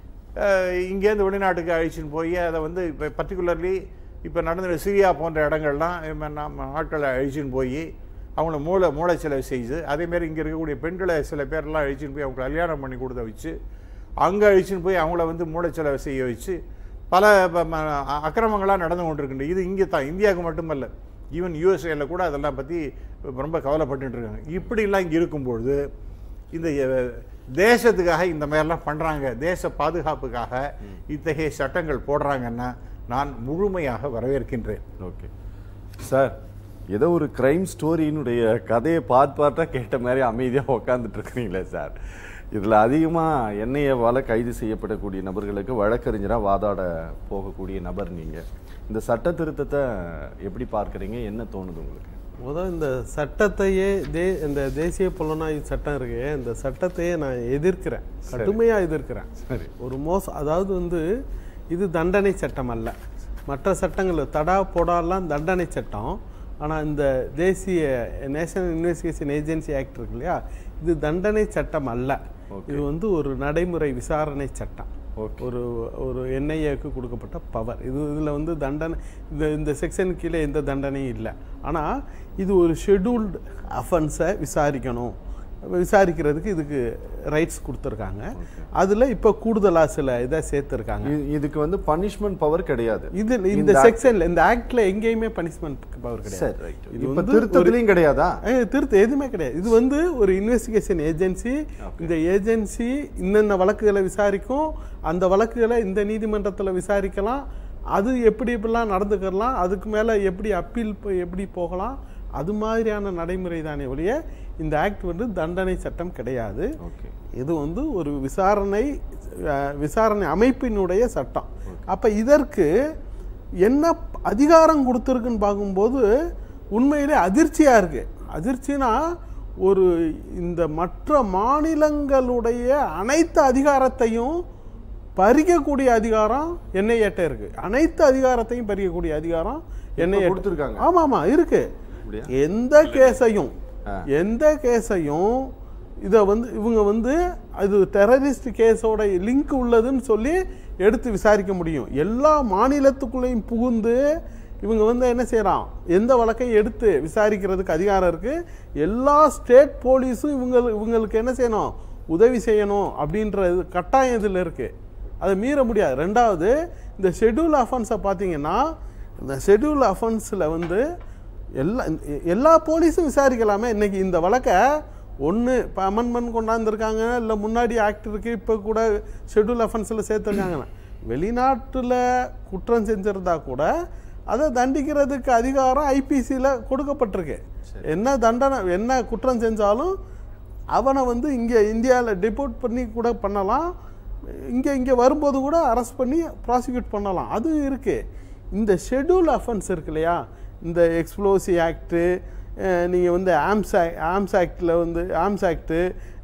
D: இங்கேருந்து வெளிநாட்டுக்கு அழிச்சின்னு போய் அதை வந்து இப்போ பர்டிகுலர்லி இப்போ நடந்த சிரியா போன்ற இடங்கள்லாம் இப்ப நம்ம ஆட்களை அழிச்சின்னு போய் அவங்கள மூளை மூளை செலவு செய்து அதேமாரி இங்கே இருக்கக்கூடிய பெண்களை சில பேர்லாம் அழிச்சின்னு போய் அவங்க கல்யாணம் பண்ணி கொடுத்த வச்சு அங்கே அழிச்சின்னு போய் அவங்கள வந்து மூளை செலவு செய்ய வச்சு பல ப- ம- அ- அக்கிரமங்களாக நடந்து கொண்டிருக்கின்ற இது இங்கே தான் இந்தியாவுக்கு மட்டுமல்ல ஈவன் யூஎஸ்ஏல கூட அதெல்லாம் பற்றி ரொம்ப கவலைப்பட்டுட்டு இருக்காங்க இப்படிலாம் இங்கே இருக்கும்பொழுது இந்த அஹ், தேசத்துக்காக இந்த மாதிரிலாம் பண்ணுறாங்க தேச பாதுகாப்புக்காக இத்தகைய சட்டங்கள் போடுறாங்கன்னா நான் முழுமையாக வரவேற்கின்றேன்
A: ஓகே சார் ஏதோ ஒரு கிரைம் ஸ்டோரியினுடைய கதையை பார்த்து பார்த்தா கேட்ட மாதிரி அமைதியாக உட்காந்துட்டு இருக்கிறீங்களே சார் இதில் அதிகமாக என்ஐஏவால் கைது செய்யப்படக்கூடிய நபர்களுக்கு வழக்கறிஞராக வாதாட போகக்கூடிய நபர் நீங்கள் இந்த சட்ட திருத்தத்தை எப்படி பார்க்குறீங்க என்ன தோணுது உங்களுக்கு
E: முதல் இந்த சட்டத்தையே தே இந்த தேசிய புலனாய்வு சட்டம் இருக்கு இந்த சட்டத்தையே நான் எதிர்க்கிறேன் கடுமையா எதிர்க்கிறேன்
A: சரி
E: ஒரு மோசம் அதாவது வந்து இது தண்டனை சட்டம் அல்ல மற்ற சட்டங்கள் தடா போடாலாம் தண்டனை சட்டம் ஆனால் இந்த தேசிய நேஷனல் இன்வெஸ்டிகேஷன் ஏஜென்சி ஆக்ட் இருக்கு இல்லையா இது தண்டனை சட்டம் அல்ல இது வந்து ஒரு நடைமுறை விசாரணை சட்டம் ஒரு ஒரு என்ஐஏக்கு கொடுக்கப்பட்ட பவர் இது இதில் வந்து தண்டனை இந்த இந்த செக்ஷன் கீழே எந்த தண்டனையும் இல்லை ஆனால் இது ஒரு ஷெட்யூல்டு அஃபென்ஸை விசாரிக்கணும் விசாரிக்கிறதுக்கு இதுக்கு ரைட்ஸ் கொடுத்துருக்காங்க அதில் இப்போ கூடுதலாக சில இதை சேர்த்துருக்காங்க
A: இது- இதுக்கு வந்து பனிஷ்மெண்ட் பவர் கிடையாது
E: இது இந்த செக்ஷன்ல இந்த ஆக்ட்ல எங்கேயுமே பனிஷ்மெண்ட் பவர் கிடையாது
A: சரி ரைட்
E: இது
A: இப்போ
E: வந்து ஒரு
A: திருத்தத்துலையும் கிடையாதா
E: ஏய், திருத்த எதுவுமே கிடையாது இது வந்து ஒரு இன்வெஸ்டிகேஷன் ஏஜென்சி இந்த ஏஜென்சி இன்னென்ன வழக்குகளை விசாரிக்கும் அந்த வழக்குகளை இந்த நீதிமன்றத்தில் விசாரிக்கலாம் அது எப்படி எப்படிலாம் நடந்துக்கலாம் அதுக்கு மேலே எப்படி அப்பீல் எப்படி போகலாம் அது மாதிரியான நடைமுறை தானே ஒழிய இந்த ஆக்ட் வந்து தண்டனை சட்டம் கிடையாது
A: ஓகே
E: இது வந்து ஒரு விசாரணை அஹ், விசாரணை அமைப்பினுடைய சட்டம் அப்போ இதற்கு என்ன அதிகாரம் கொடுத்துருக்குன்னு பார்க்கும்போது உண்மையிலே அதிர்ச்சியாக இருக்கு அதிர்ச்சினா ஒரு இந்த மற்ற மாநிலங்களுடைய அனைத்து அதிகாரத்தையும் பறிக்கக்கூடிய அதிகாரம் என்ஐஏட்ட இருக்கு அனைத்து அதிகாரத்தையும் பறிக்கக்கூடிய அதிகாரம் என்ஐஏ
A: கொடுத்திருக்காங்க.
E: ஆமா ஆமா இருக்கு
A: அப்படியா?
E: எந்த கேஸையும் எந்த கேஸையும் இதை வந்து இவங்க வந்து அது டெரரிஸ்ட் கேஸோட லிங்க் உள்ளதுன்னு சொல்லி எடுத்து விசாரிக்க முடியும் எல்லா மாநிலத்துக்குள்ளேயும் புகுந்து இவங்க வந்து என்ன செய்யலாம் எந்த வழக்கையும் எடுத்து விசாரிக்கிறதுக்கு அதிகாரம் இருக்கு எல்லா ஸ்டேட் போலீஸும் இவங்க இவங்களுக்கு என்ன செய்யணும் உதவி செய்யணும் அப்படின்ற இது கட்டாயம் இதில் இருக்கு அதை மீற முடியாது ரெண்டாவது இந்த ஷெட்யூல் அஃபென்ஸை பார்த்தீங்கன்னா இந்த ஷெட்யூல் அஃபென்ஸில் வந்து எல்லா எல்லா போலீஸும் விசாரிக்கலாமே இன்னைக்கு இந்த வழக்கை ஒன்று இப்போ அமெண்ட்மெண்ட் கொண்டாந்துருக்காங்க இல்லை முன்னாடி ஆக்ட் இருக்கு இப்போ கூட ஷெட்யூல் அஃபென்ஸில் சேர்த்துருக்காங்க வெளிநாட்டில் குற்றம் செஞ்சிருந்தா கூட அதை தண்டிக்கிறதுக்கு அதிகாரம் ஐபிசியில் கொடுக்கப்பட்டிருக்கு என்ன தண்டனை என்ன குற்றம் செஞ்சாலும் அவனை வந்து இங்கே இந்தியாவில் டிபோர்ட் பண்ணி கூட பண்ணலாம் இங்கே இங்கே வரும்போது கூட அரெஸ்ட் பண்ணி ப்ராசிக்யூட் பண்ணலாம் அது இருக்குது இந்த ஷெட்யூல் அஃபென்ஸ் இருக்கு இல்லையா இந்த எக்ஸ்ப்ளோசி ஆக்ட்டு நீங்கள் வந்து ஆம்ஸ் ஆம்ஸ் ஆக்டில் வந்து ஆம்ஸ் ஆக்ட்டு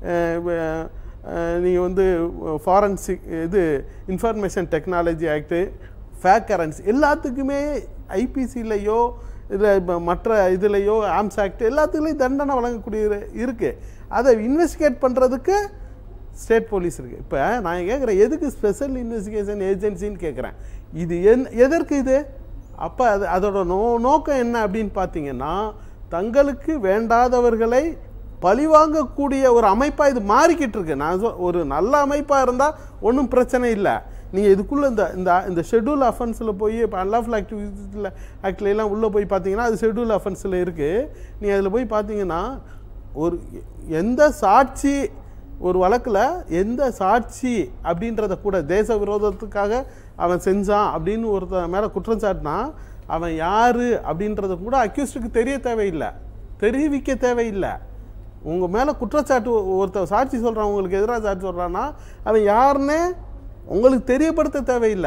E: நீங்கள் வந்து ஃபாரன்சிக் இது information technology act fake currency எல்லாத்துக்குமே ஐபிசிலையோ இல்லை மற்ற இதுலேயோ ஆம்ஸ் ஆக்ட் எல்லாத்துலேயும் தண்டனை வழங்கக்கூடிய இருக்குது அதை இன்வெஸ்டிகேட் பண்ணுறதுக்கு ஸ்டேட் போலீஸ் இருக்குது இப்போ நான் கேட்குறேன் எதுக்கு ஸ்பெஷல் இன்வெஸ்டிகேஷன் ஏஜென்சின்னு கேட்குறேன் இது என் எதற்கு இது அப்போ அது அதோட நோ நோக்கம் என்ன அப்படின்னு பார்த்தீங்கன்னா தங்களுக்கு வேண்டாதவர்களை பழிவாங்கக்கூடிய ஒரு அமைப்பாக இது மாறிக்கிட்டு இருக்கு நான் சொ- ஒரு நல்ல அமைப்பாக இருந்தால் ஒன்றும் பிரச்சனை இல்லை நீங்கள் இதுக்குள்ளே இந்த இந்த இந்த ஷெட்யூல் அஃபென்ஸில் போய் இப்போ அன்லாஃபுல் ஆக்டிவிட்டிஸில் ஆக்டில் எல்லாம் உள்ளே போய் பார்த்தீங்கன்னா அது ஷெட்யூல் அஃபென்ஸில் இருக்குது நீங்கள் அதில் போய் பார்த்தீங்கன்னா ஒரு எ- எந்த சாட்சி ஒரு வழக்கில் எந்த சாட்சி அப்படின்றத கூட தேச விரோதத்துக்காக அவன் செஞ்சான் அப்படின்னு ஒருத்தன் மேலே குற்றம் சாட்டினா அவன் யார் அப்படின்றத கூட அக்யூஸ்டுக்கு தெரிய தேவையில்லை தெரிவிக்க தேவையில்லை உங்கள் மேலே குற்றச்சாட்டு ஒ- ஒருத்தன் சாட்சி சொல்கிறான் உங்களுக்கு எதிராக சாட்சி சொல்கிறான்னா அவன் யாருன்னு உங்களுக்கு தெரியப்படுத்த தேவையில்லை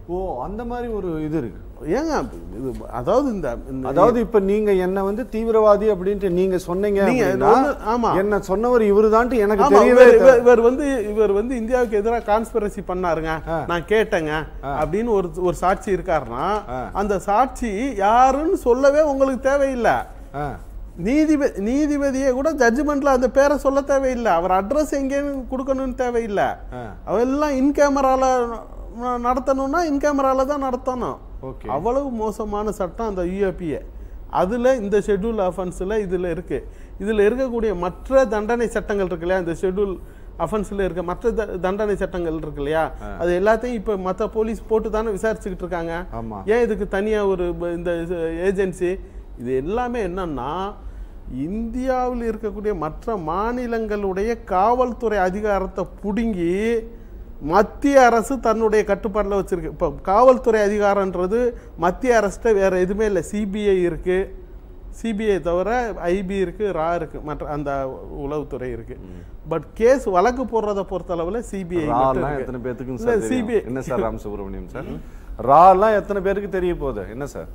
A: ஓ அந்த மாதிரி ஒரு இது இருக்கு
E: ஏங்க இது அதாவது இந்த இந்த-
A: அதாவது இப்ப நீங்க என்ன வந்து தீவிரவாதி அப்படின்ட்டு நீங்க சொன்னீங்க
E: நீங்க
A: அப்படின்னா,
E: ஒண்ணு- ஆமா.
A: என்ன சொன்னவர் இவருதான்ட்டு எனக்கு
E: ஆமா,
A: தெரியவே
E: இவர்
A: தெ-
E: இவர்- இவர் வந்து இவர் வந்து இந்தியாவுக்கு எதிராக கான்ஸ்பிரசி பண்ணாருங்க
A: ஆ.
E: நான் கேட்டேங்க அப்படின்னு ஒரு ஒரு சாட்சி இருக்காருன்னா
A: ஆ.
E: அந்த சாட்சி யாருன்னு சொல்லவே உங்களுக்கு தேவையில்லை
A: ஆ,
E: நீதிபதி நீதிபதியே கூட ஜட்ஜ்மெண்ட்ல அந்த பேரை சொல்ல தேவையில்லை அவர் அட்ரஸ் எங்கேன்னு கொடுக்கணும்னு தேவையில்லை
A: ஆ.
E: அவெல்லாம் இன் கேமரால ந- நடத்தணும்னா இன் கேமரால தான் நடத்தணும்
A: Okay.
E: அவ்வளவு மோசமான சட்டம் அந்த யூஏபிஏ அதுல இந்த ஷெட்யூல் அஃபென்ஸில் இதுல இருக்கு இதுல இருக்கக்கூடிய மற்ற தண்டனை சட்டங்கள் இருக்கு இல்லையா இந்த ஷெட்யூல் அஃபென்ஸில் இருக்க மற்ற த- தண்டனை சட்டங்கள் இருக்கு இல்லையா அது எல்லாத்தையும் இப்போ மற்ற போலீஸ் போட்டு தானே விசாரிச்சுக்கிட்டு இருக்காங்க
A: ஆமா.
E: ஏன் இதுக்கு தனியா ஒரு ப- இந்த ஏஜென்சி இது எல்லாமே என்னன்னா இந்தியாவில் இருக்கக்கூடிய மற்ற மாநிலங்களுடைய காவல்துறை அதிகாரத்தை புடுங்கி மத்திய அரசு தன்னுடைய கட்டுப்பாட்டில் வச்சிருக்கு இப்போ காவல்துறை அதிகாரன்றது மத்திய அரசிட்ட வேற எதுவுமே இல்லை சிபிஐ இருக்கு சிபிஐ தவிர ஐபி இருக்கு ரா இருக்கு மற்ற அந்த உளவுத்துறை இருக்கு பட் கேஸ் வழக்கு போடுறத பொறுத்தளவில் சிபிஐ
A: ராலாம் எத்தனை பேத்துக்கும் சார் தெரியும்?
E: சிபிஐ
A: என்ன சார் ராம் சுப்பிரமணியம் சார் ராலாம் எத்தனை பேருக்கு தெரிய போகுது என்ன சார்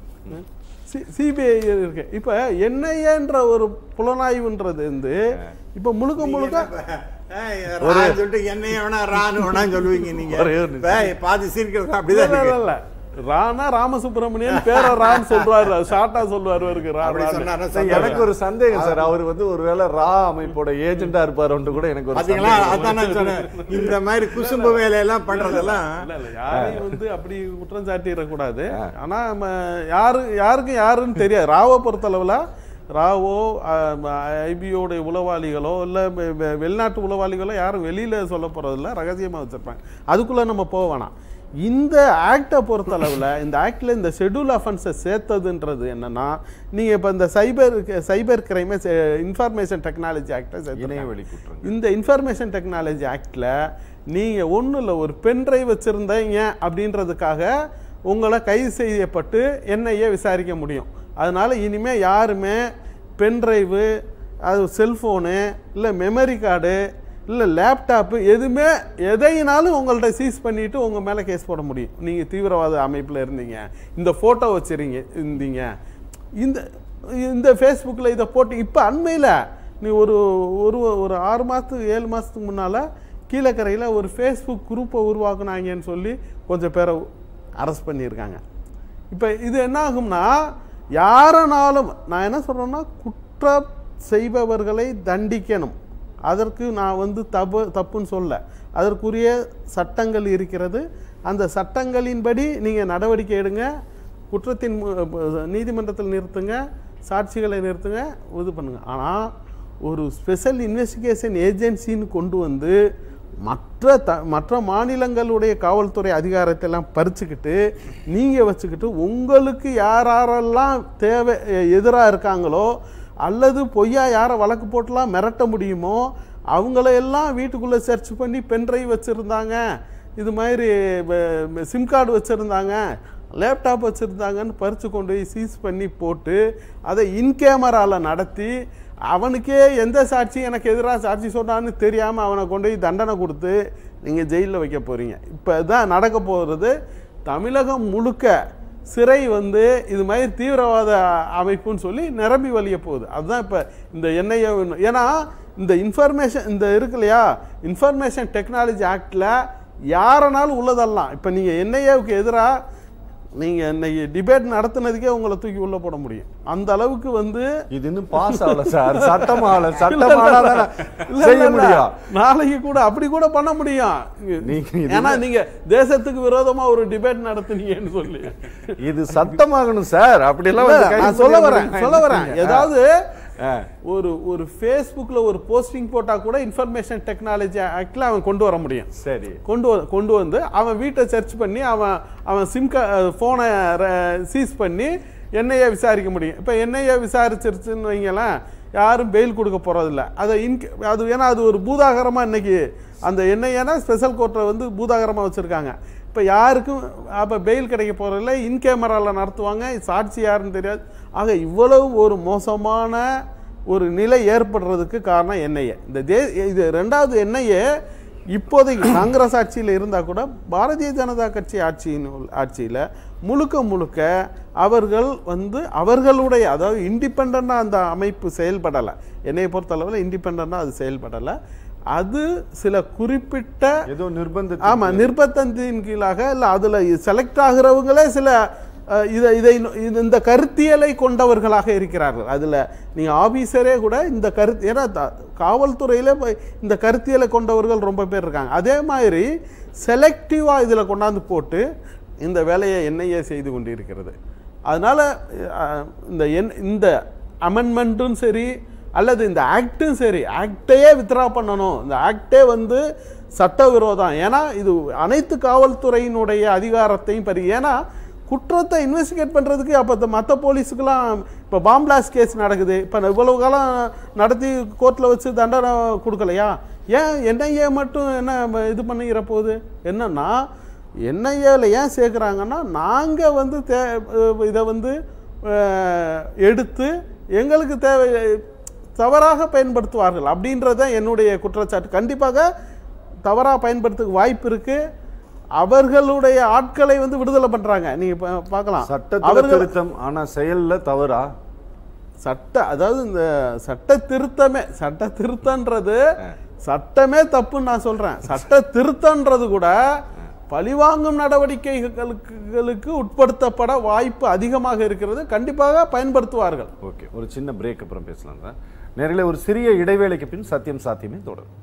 E: சிபிஐ இருக்கு இப்ப என்ஐஏன்ற ஒரு புலனாய்வுன்றது வந்து இப்ப முழுக்க முழுக்க
D: ஏய், ரான்னு சொல்லிட்டு என்னைய வேணா ரான்னு வேணா சொல்லுவீங்க நீங்க
A: ஒரே ஒரு நிமிஷம்.
D: ஏய், பாதி சிரிக்கிறது அப்படிதான்
E: இல்ல,
D: இருக்கு.
E: இல்ல, இல்ல. ராணா ராமசுப்ரமணியன் பேர ரான்னு சொல்றாரு ஷார்ட்டா சொல்லுவாரு அவருக்கு ரா,
D: அப்படி
E: ரான்னு.
D: சொன்னாருன்னா
A: சார்,
D: சந்தோஷம்.
A: எனக்கு ஒரு சந்தேகம் சார் அவர் வந்து ஒருவேளை ரா அமைப்போட ஏஜெண்டா இருப்பாருன்ட்டு கூட எனக்கு ஒரு
D: பாத்தீங்களா
A: சந்தேகம்.
D: அதான் நான் சொன்னேன் இந்த மாதிரி குசும்பு வேலையெல்லாம் பண்றதெல்லாம்
E: இல்ல, இல்ல, யாரையும் வந்து அப்படி குற்றம் சாட்டிடக்கூடாது ஆனா நம்ம யாரு யாருக்கும் யாருன்னு தெரியாது ராவை பொறுத்தளவுல ராவோ ஐபியோட உளவாளிகளோ இல்ல வெ- வெ- வெளிநாட்டு உளவாளிகளோ யாரும் வெளியில சொல்ல போறதில்ல ரகசியமா வச்சிருப்பாங்க அதுக்குள்ள நம்ம போக வேணாம் இந்த ஆக்டை பொறுத்தளவில் இந்த ஆக்டில் இந்த ஷெட்யூல் அஃபென்ஸை சேர்த்ததுன்றது என்னன்னா நீங்கள் இப்போ இந்த சைபர் சைபர் கிரைமை இன்ஃபர்மேஷன் டெக்னாலஜி ஆக்டை
A: இணையவழி குற்றங்கள்
E: இந்த இன்ஃபர்மேஷன் டெக்னாலஜி ஆக்டில் நீங்கள் ஒன்றும் இல்லை ஒரு பென்ட்ரைவ் வச்சுருந்தீங்க அப்படின்றதுக்காக உங்களை கைது செய்யப்பட்டு என்ஐஏ விசாரிக்க முடியும் அதனால் இனிமேல் யாருமே பென்ட்ரைவு அது செல்ஃபோனு இல்லை மெமரி கார்டு இல்லை லேப்டாப்பு எதுவுமே எதையினாலும் உங்கள்ட்ட சீஸ் பண்ணிட்டு உங்கள் மேலே கேஸ் போட முடியும் நீங்கள் தீவிரவாத அமைப்பில் இருந்தீங்க இந்த ஃபோட்டோ வச்சுருங்க இருந்தீங்க இந்த இந்த ஃபேஸ்புக்கில் இதை போட்டு இப்போ அண்மையில் நீ ஒரு ஒரு ஒரு ஆறு மாதத்துக்கு ஏழு மாதத்துக்கு முன்னால் கீழக்கரையில் ஒரு ஃபேஸ்புக் குரூப்பை உருவாக்குனாங்கன்னு சொல்லி கொஞ்சம் பேரை அரெஸ்ட் பண்ணியிருக்காங்க இப்போ இது என்ன ஆகும்னா யாரனாலும் நான் என்ன சொல்கிறேன்னா குற்றம் செய்பவர்களை தண்டிக்கணும் அதற்கு நான் வந்து தப்பு தப்புன்னு சொல்ல அதற்குரிய சட்டங்கள் இருக்கிறது அந்த சட்டங்களின்படி நீங்கள் நடவடிக்கை எடுங்க குற்றத்தின் மு- ப- நீதிமன்றத்தில் நிறுத்துங்க சாட்சிகளை நிறுத்துங்க இது பண்ணுங்க ஆனால் ஒரு ஸ்பெஷல் இன்வெஸ்டிகேஷன் ஏஜென்சின்னு கொண்டு வந்து மற்ற த மற்ற மாநிலங்களுடைய காவல்துறை அதிகாரத்தை எல்லாம் பறிச்சுக்கிட்டு நீங்கள் வச்சுக்கிட்டு உங்களுக்கு யார் யாரெல்லாம் தேவை எதிராக இருக்காங்களோ அல்லது பொய்யா யாரை வழக்கு போட்டுலாம் மிரட்ட முடியுமோ அவங்களையெல்லாம் வீட்டுக்குள்ளே சர்ச் பண்ணி பென்ட்ரைவ் வச்சுருந்தாங்க இது மாதிரி சிம் கார்டு வச்சுருந்தாங்க லேப்டாப் வச்சுருந்தாங்கன்னு பறித்து கொண்டு போய் சீஸ் பண்ணி போட்டு அதை இன் கேமராவில் நடத்தி அவனுக்கே எந்த சாட்சி எனக்கு எதிராக சாட்சி சொன்னான்னு தெரியாமல் அவனை கொண்டு போய் தண்டனை கொடுத்து நீங்கள் ஜெயிலில் வைக்க போகிறீங்க இப்போ தான் நடக்க போகிறது தமிழகம் முழுக்க சிறை வந்து இது மாதிரி தீவிரவாத அமைப்புன்னு சொல்லி நிரம்பி வழிய போகுது அதுதான் இப்போ இந்த என்ஐஏ ஏன்னா இந்த இன்ஃபர்மேஷன் இந்த இருக்கு இல்லையா இன்ஃபர்மேஷன் டெக்னாலஜி ஆக்டில் யாரனாலும் உள்ளதெல்லாம் இப்போ நீங்கள் என்ஐஏவுக்கு எதிராக நீங்கள் இன்னைக்கு டிபேட் நடத்துனதுக்கே உங்களை தூக்கி உள்ளே போட முடியும் அந்த அளவுக்கு வந்து
A: இது இன்னும் பாஸ் ஆகல சார் சட்டம் ஆகல
E: இல்ல,
A: சட்டம்
E: இல்ல,
A: ஆனாதானே
E: இல்ல,
A: செய்ய
E: இல்ல, இல்ல.
A: முடியும்
E: நாளைக்கு கூட அப்படி கூட பண்ண முடியும்
A: நீங்க இது-
E: ஏன்னா நீங்க தேசத்துக்கு விரோதமா ஒரு டிபேட் நடத்துனீங்கன்னு சொல்லி
A: இது சட்டமாகணும் சார் அப்படியெல்லாம்
E: இல்ல,
A: வந்து கைது
E: நான் சொல்ல
A: பண்ணி
E: வரேன்
A: விடுங்க.
E: சொல்ல வரேன் ஏதாவது
A: ஆ.
E: ஒரு ஒரு ஃபேஸ்புக்ல ஒரு போஸ்டிங் போட்டா கூட இன்ஃபர்மேஷன் டெக்னாலஜி ஆக்ட்ல அவன் கொண்டு வர முடியும்
A: சரி
E: கொண்டு வ- கொண்டு வந்து அவன் வீட்டை சர்ச் பண்ணி அவன் அவன் சிம் கா ஃபோனை சீஸ் பண்ணி என்ஐஏ விசாரிக்க முடியும் இப்போ என்ஐஏ விசாரிச்சிருச்சுன்னு வைங்களேன் யாரும் பெயில் கொடுக்க போகிறதில்ல அதை இன்க அது ஏன்னா அது ஒரு பூதாகரமாக இன்னைக்கு அந்த என்ஐஏனா ஸ்பெஷல் கோர்ட்டை வந்து பூதாகரமாக வச்சுருக்காங்க இப்போ யாருக்கும் அப்போ பெயில் கிடைக்க போகிறதில்ல இன் கேமராவில் நடத்துவாங்க சாட்சி யாருன்னு தெரியாது ஆக இவ்வளவு ஒரு மோசமான ஒரு நிலை ஏற்படுறதுக்கு காரணம் என்ஐஏ இந்த தே இது ரெண்டாவது என்ஐஏ இப்போதைக்கு காங்கிரஸ் ஆட்சியில் இருந்தால் கூட பாரதிய ஜனதா கட்சி ஆட்சியின் ஆட்சியில் முழுக்க முழுக்க அவர்கள் வந்து அவர்களுடைய அதாவது இண்டிபெண்ட்டாக அந்த அமைப்பு செயல்படலை என்னை பொறுத்தளவில் இண்டிபெண்ட்டாக அது செயல்படலை அது சில குறிப்பிட்ட
A: ஏதோ நிர்பந்த
E: ஆமா நிர்பந்தத்தின் கீழாக இல்ல அதுல செலக்ட் ஆகிறவங்களே சில அஹ், இதை இதை இது- இந்த கருத்தியலை கொண்டவர்களாக இருக்கிறார்கள் அதுல நீங்க ஆபீசரே கூட இந்த கருத்து ஏன்னா த- காவல்துறையில இப்ப இந்த கருத்தியலை கொண்டவர்கள் ரொம்ப பேர் இருக்காங்க அதே மாதிரி செலக்டிவா இதுல கொண்டாந்து போட்டு இந்த வேலையை என்ஐஏ செய்து கொண்டிருக்கிறது அதனால அஹ், இந்த என் இந்த அமெண்ட்மெண்ட்டும் சரி அல்லது இந்த ஆக்டும் சரி ஆக்டையே வித்ரா பண்ணணும் இந்த ஆக்டே வந்து சட்டவிரோதம் ஏன்னா இது அனைத்து காவல்துறையினுடைய அதிகாரத்தையும் பறி ஏன்னா குற்றத்தை இன்வெஸ்டிகேட் பண்ணுறதுக்கு அப்போ மற்ற போலீஸுக்கெல்லாம் இப்போ பாம்பிளாஸ் கேஸ் நடக்குது இப்போ இவ்வளவு காலம் நடத்தி கோர்ட்டில் வச்சு தண்டனை கொடுக்கலையா ஏன் என்ஐஏ மட்டும் என்ன இது பண்ணிக்கிற போகுது என்னன்னா என்ஐஏல ஏன் சேர்க்குறாங்கன்னா நாங்கள் வந்து தே இதை வந்து அஹ், எடுத்து எங்களுக்கு தேவை தவறாக பயன்படுத்துவார்கள் அப்படின்றத என்னுடைய குற்றச்சாட்டு கண்டிப்பாக தவறாக பயன்படுத்துக்கு வாய்ப்பு இருக்கு அவர்களுடைய ஆட்களை வந்து விடுதலை பண்றாங்க நீங்க பா- பார்க்கலாம்
A: சட்டத்துல
E: அவர்கள்
A: திருத்தம் ஆனா செயல்ல தவறா
E: சட்ட அதாவது இந்த சட்ட திருத்தமே சட்ட திருத்தன்றது சட்டமே தப்புன்னு நான் சொல்றேன் சட்ட திருத்தன்றது கூட பழிவாங்கும் நடவடிக்கைகளுக்கு உட்படுத்தப்பட வாய்ப்பு அதிகமாக இருக்கிறது கண்டிப்பாக பயன்படுத்துவார்கள்
A: ஓகே ஒரு சின்ன பிரேக் அப்புறம் பேசலாம் சார் நேரில் ஒரு சிறிய இடைவேளைக்கு பின் சத்தியம் சாத்தியமே தொடரும்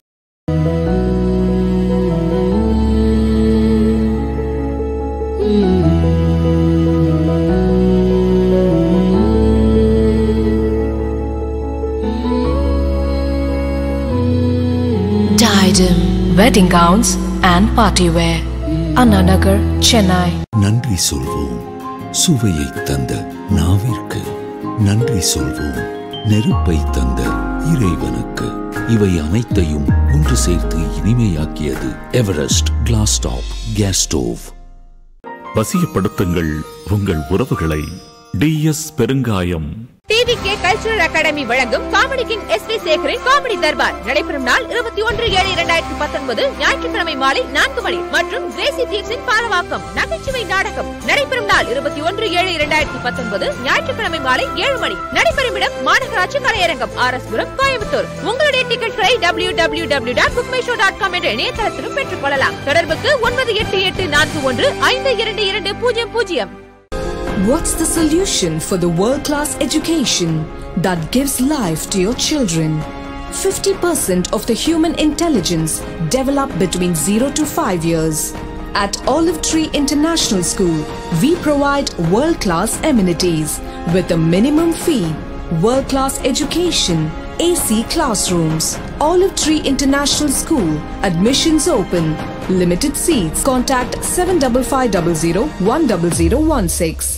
F: Diadem wedding gowns and party wear. Anna Nagar, Chennai.
G: நன்றி சொல்வோம் சுவையை தந்த நாவிற்கு நன்றி சொல்வோம் நெருப்பை தந்த இறைவனுக்கு இவை அனைத்தையும் ஒன்று சேர்த்து இனிமையாக்கியது Everest glass top gas stove
H: வசியப்படுத்துங்கள் உங்கள் உறவுகளை டிஎஸ் பெருங்காயம்
I: டிவிகே கல்ச்சுரல் அகாடமி வழங்கும் காமெடி கிங் எஸ் வி சேகரின் காமெடி தர்பார் நடைபெறும் நாள் இருபத்தி ஒன்று ஏழு இரண்டாயிரத்தி பத்தொன்பது ஞாயிற்றுக்கிழமை மாலை நான்கு மணி மற்றும் கிரேசி தீப்ஸின் பாலவாக்கம் நகைச்சுவை நாடகம் நடைபெறும் நாள் இருபத்தி ஒன்று ஏழு இரண்டாயிரத்தி பத்தொன்பது ஞாயிற்றுக்கிழமை மாலை ஏழு மணி நடைபெறும் இடம் மாநகராட்சி கலையரங்கம் ஆர் எஸ் புரம் கோயம்புத்தூர் உங்களுடைய டிக்கெட்களை W W W dot BookMyShow dot com என்ற இணையதளத்திலும் பெற்றுக் கொள்ளலாம் தொடர்புக்கு ஒன்பது எட்டு எட்டு நான்கு ஒன்று ஐந்து இரண்டு இரண்டு பூஜ்ஜியம் பூஜ்ஜியம்
F: What's the solution for the world class education that gives life to your children? 50% of the human intelligence develop between 0 to 5 years. At Olive Tree International School, we provide world class amenities with a minimum fee, world class education, AC classrooms. Olive Tree International School, admissions open. Limited seats. Contact 75500 10016.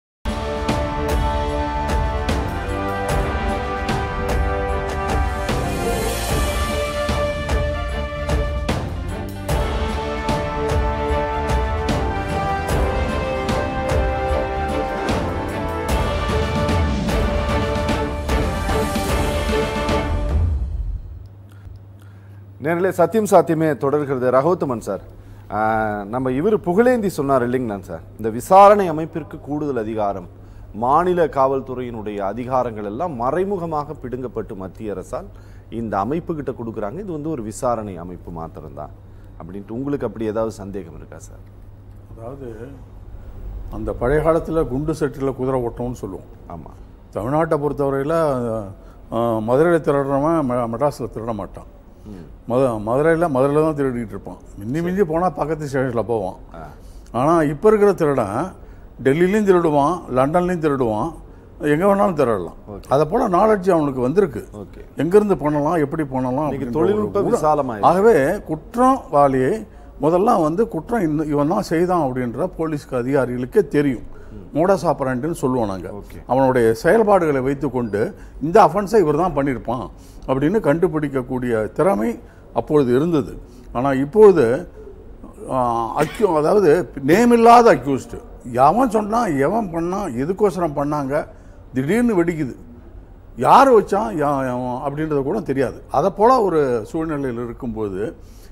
A: நேரில் சத்தியம் சாத்தியமே தொடர்கிறது Ragothaman sir ஆஹ், நம்ம இவர் புகழேந்தி சொன்னார் இல்லைங்களா sir இந்த விசாரணை அமைப்பிற்கு கூடுதல் அதிகாரம் மாநில காவல்துறையினுடைய அதிகாரங்கள் எல்லாம் மறைமுகமாக பிடுங்கப்பட்டு மத்திய அரசால் இந்த அமைப்பு கிட்ட கொடுக்குறாங்க இது வந்து ஒரு விசாரணை அமைப்பு மாத்திரம்தான் அப்படின்ட்டு உங்களுக்கு அப்படி ஏதாவது சந்தேகம் இருக்கா சார்
B: அதாவது அந்த பழைய காலத்தில் குண்டு செட்டில் குதிரை ஓட்டம்னு சொல்லுவோம்
A: ஆமாம்
B: தமிழ்நாட்டை பொறுத்தவரையில் மதுரையில் திருடுறவன் ம- மெட்ராஸில் திருட மாட்டான் மது மதுரையில் மதுரையில் தான் திருடிட்டு இருப்பான் மிஞ்சி மிஞ்சி போனால் பக்கத்து ஸ்டேஷனில் போவான் ஆனால் இப்போ இருக்கிற திருடன் டெல்லிலையும் திருடுவான் லண்டன்லையும் திருடுவான் எங்கே வேணாலும் திருடலாம் அதை போல் நாலேஜ் அவனுக்கு வந்திருக்கு
A: ஓகே
B: எங்கேருந்து பண்ணலாம் எப்படி பண்ணலாம்
A: இன்னைக்கு
B: அப்படின்ற ஒரு
A: தொழில்நுட்ப
B: ஊழ-
A: விசாலமாயிருக்கு.
B: ஆகவே குற்றவாளியை முதல்ல வந்து குற்றம் இந்த இவன் தான் செய்தான் அப்படின்ற போலீஸ்க்கு அதிகாரிகளுக்கே தெரியும் மோடஸ் ஆப்பரண்ட்னு சொல்லுவோம் நாங்கள் அவனுடைய செயல்பாடுகளை வைத்துக்கொண்டு இந்த அஃபென்ஸை இவர் தான் பண்ணியிருப்பான் அப்படின்னு கண்டுபிடிக்கக்கூடிய திறமை அப்பொழுது இருந்தது ஆனால் இப்பொழுது அக்யூ அதாவது நேம் இல்லாத அக்யூஸ்டு எவன் சொன்னான் எவன் பண்ணான் எதுக்கோசரம் பண்ணாங்க திடீர்னு வெடிக்குது யார் வச்சான் யா- அவன் அப்படின்றது கூட தெரியாது அதை போல் ஒரு சூழ்நிலையில் இருக்கும்போது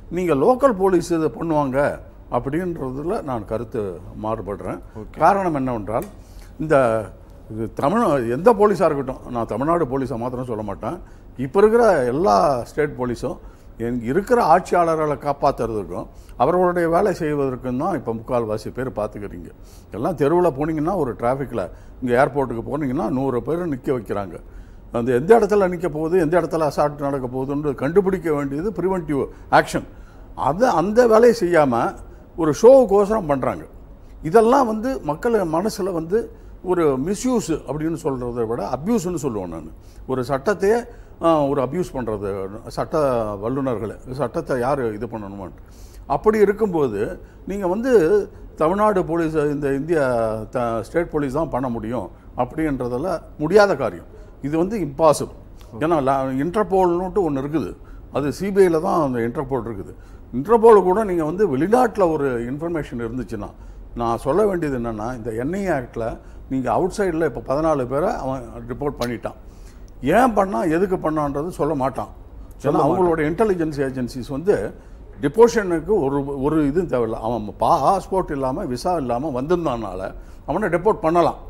B: நீங்கள் லோக்கல் போலீஸ் இதை பண்ணுவாங்க அப்படின்றதுல நான் கருத்து மாறுபடுறேன் காரணம் என்னவென்றால் இந்த இது தமிழ் எந்த போலீஸாக இருக்கட்டும் நான் தமிழ்நாடு போலீஸை மாத்திரம் சொல்ல மாட்டேன் இப்போ இருக்கிற எல்லா ஸ்டேட் போலீஸும் எங்க இருக்கிற ஆட்சியாளர்களை காப்பாற்றுறதுக்கும் அவர்களுடைய வேலை செய்வதற்கும் தான் இப்போ முக்கால்வாசி பேர் பார்த்துக்கிறீங்க எல்லாம் தெருவில் போனீங்கன்னா ஒரு டிராஃபிக்கில் இங்கே ஏர்போர்ட்டுக்கு போனீங்கன்னா நூறு பேர் நிற்க வைக்கிறாங்க அந்த எந்த இடத்துல நிற்க போகுது எந்த இடத்துல அசால்ட் நடக்க போகுதுன்னு கண்டுபிடிக்க வேண்டியது ப்ரிவென்டிவ் ஆக்ஷன் அதை அந்த வேலையை செய்யாமல் ஒரு ஷோவுக்கோசரம் பண்ணுறாங்க இதெல்லாம் வந்து மக்கள் மனசில் வந்து ஒரு மிஸ்யூஸ் அப்படின்னு சொல்கிறத விட அப்யூஸ்னு சொல்லுவேன் நான் ஒரு சட்டத்தையே ஆ, ஒரு அப்யூஸ் பண்ணுறது சட்ட வல்லுநர்களை சட்டத்தை யார் இது பண்ணணுமான்ட்டு அப்படி இருக்கும்போது நீங்கள் வந்து தமிழ்நாடு போலீஸ் இந்த இந்திய த ஸ்டேட் போலீஸ் தான் பண்ண முடியும் அப்படின்றதெல்லாம் முடியாத காரியம் இது வந்து இம்பாசிபிள் ஏன்னா இன்டர்போல்னுட்டு ஒன்று இருக்குது அது சிபிஐயில் தான் அந்த இன்டர்போல் இருக்குது இன்டர்போல் கூட நீங்கள் வந்து வெளிநாட்டில் ஒரு இன்ஃபர்மேஷன் இருந்துச்சுன்னா நான் சொல்ல வேண்டியது என்னென்னா இந்த என்ஐஏ ஆக்டில் நீங்கள் அவுட் சைடில் இப்போ பதினாலு பேரை அவன் ரிப்போர்ட் பண்ணிட்டான் ஏன் பண்ணான் எதுக்கு பண்ணான்றது சொல்ல மாட்டான் ஏன்னா அவங்களோட இன்டெலிஜென்ஸ் ஏஜென்சிஸ் வந்து டிபோஷனுக்கு ஒரு ஒரு இதுவும் தேவையில்லை அவன் பாஸ்போர்ட் இல்லாமல் விசா இல்லாமல் வந்திருந்தானால அவனை டெபோர்ட் பண்ணலாம்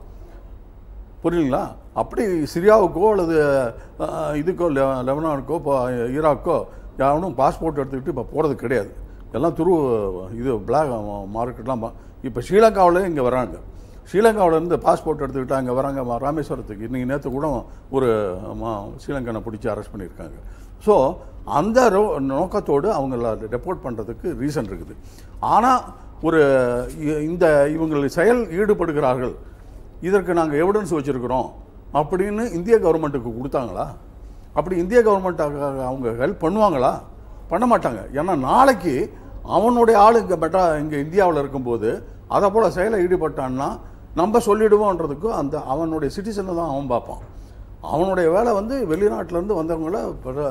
B: புரியுங்களா அப்படி சிரியாவுக்கோ அல்லது அஹ், இதுக்கோ லெ- லெபனானுக்கோ இப்போ ஈராக்கோ யாரும் பாஸ்போர்ட் எடுத்துக்கிட்டு இப்போ போகிறது கிடையாது எல்லாம் துரு இது பிளாக் மார்க்கெட்லாம் இப்போ ஸ்ரீலங்காவில் இங்கே வராங்க ஸ்ரீலங்காவிலேருந்து பாஸ்போர்ட் எடுத்துக்கிட்டு அங்கே வராங்க ம- ராமேஸ்வரத்துக்கு இன்றைக்கி நேற்று கூட ஒரு ம- ஸ்ரீலங்கனை பிடிச்சி அரெஸ்ட் பண்ணியிருக்காங்க ஸோ அந்த ரோ- நோக்கத்தோடு அவங்கள டெபோர்ட் பண்ணுறதுக்கு ரீசன் இருக்குது ஆனால் ஒரு இ- இந்த இவங்கள் செயல் ஈடுபடுகிறார்கள் இதற்கு நாங்கள் எவிடன்ஸ் வச்சுருக்கிறோம் அப்படின்னு இந்திய கவர்மெண்ட்டுக்கு கொடுத்தாங்களா அப்படி இந்திய கவர்மெண்ட் அவங்க ஹெல்ப் பண்ணுவாங்களா பண்ண மாட்டாங்க ஏன்னா நாளைக்கு அவனுடைய ஆள் இங்கே பெட்டா இங்கே இந்தியாவில் இருக்கும்போது அதை போல் செயலை ஈடுபட்டான்னா நம்ம சொல்லிடுவோன்றதுக்கு அந்த அவனுடைய சிட்டிசனை தான் அவன் பார்ப்பான் அவனுடைய வேலை வந்து வெளிநாட்டிலேருந்து வந்தவங்கள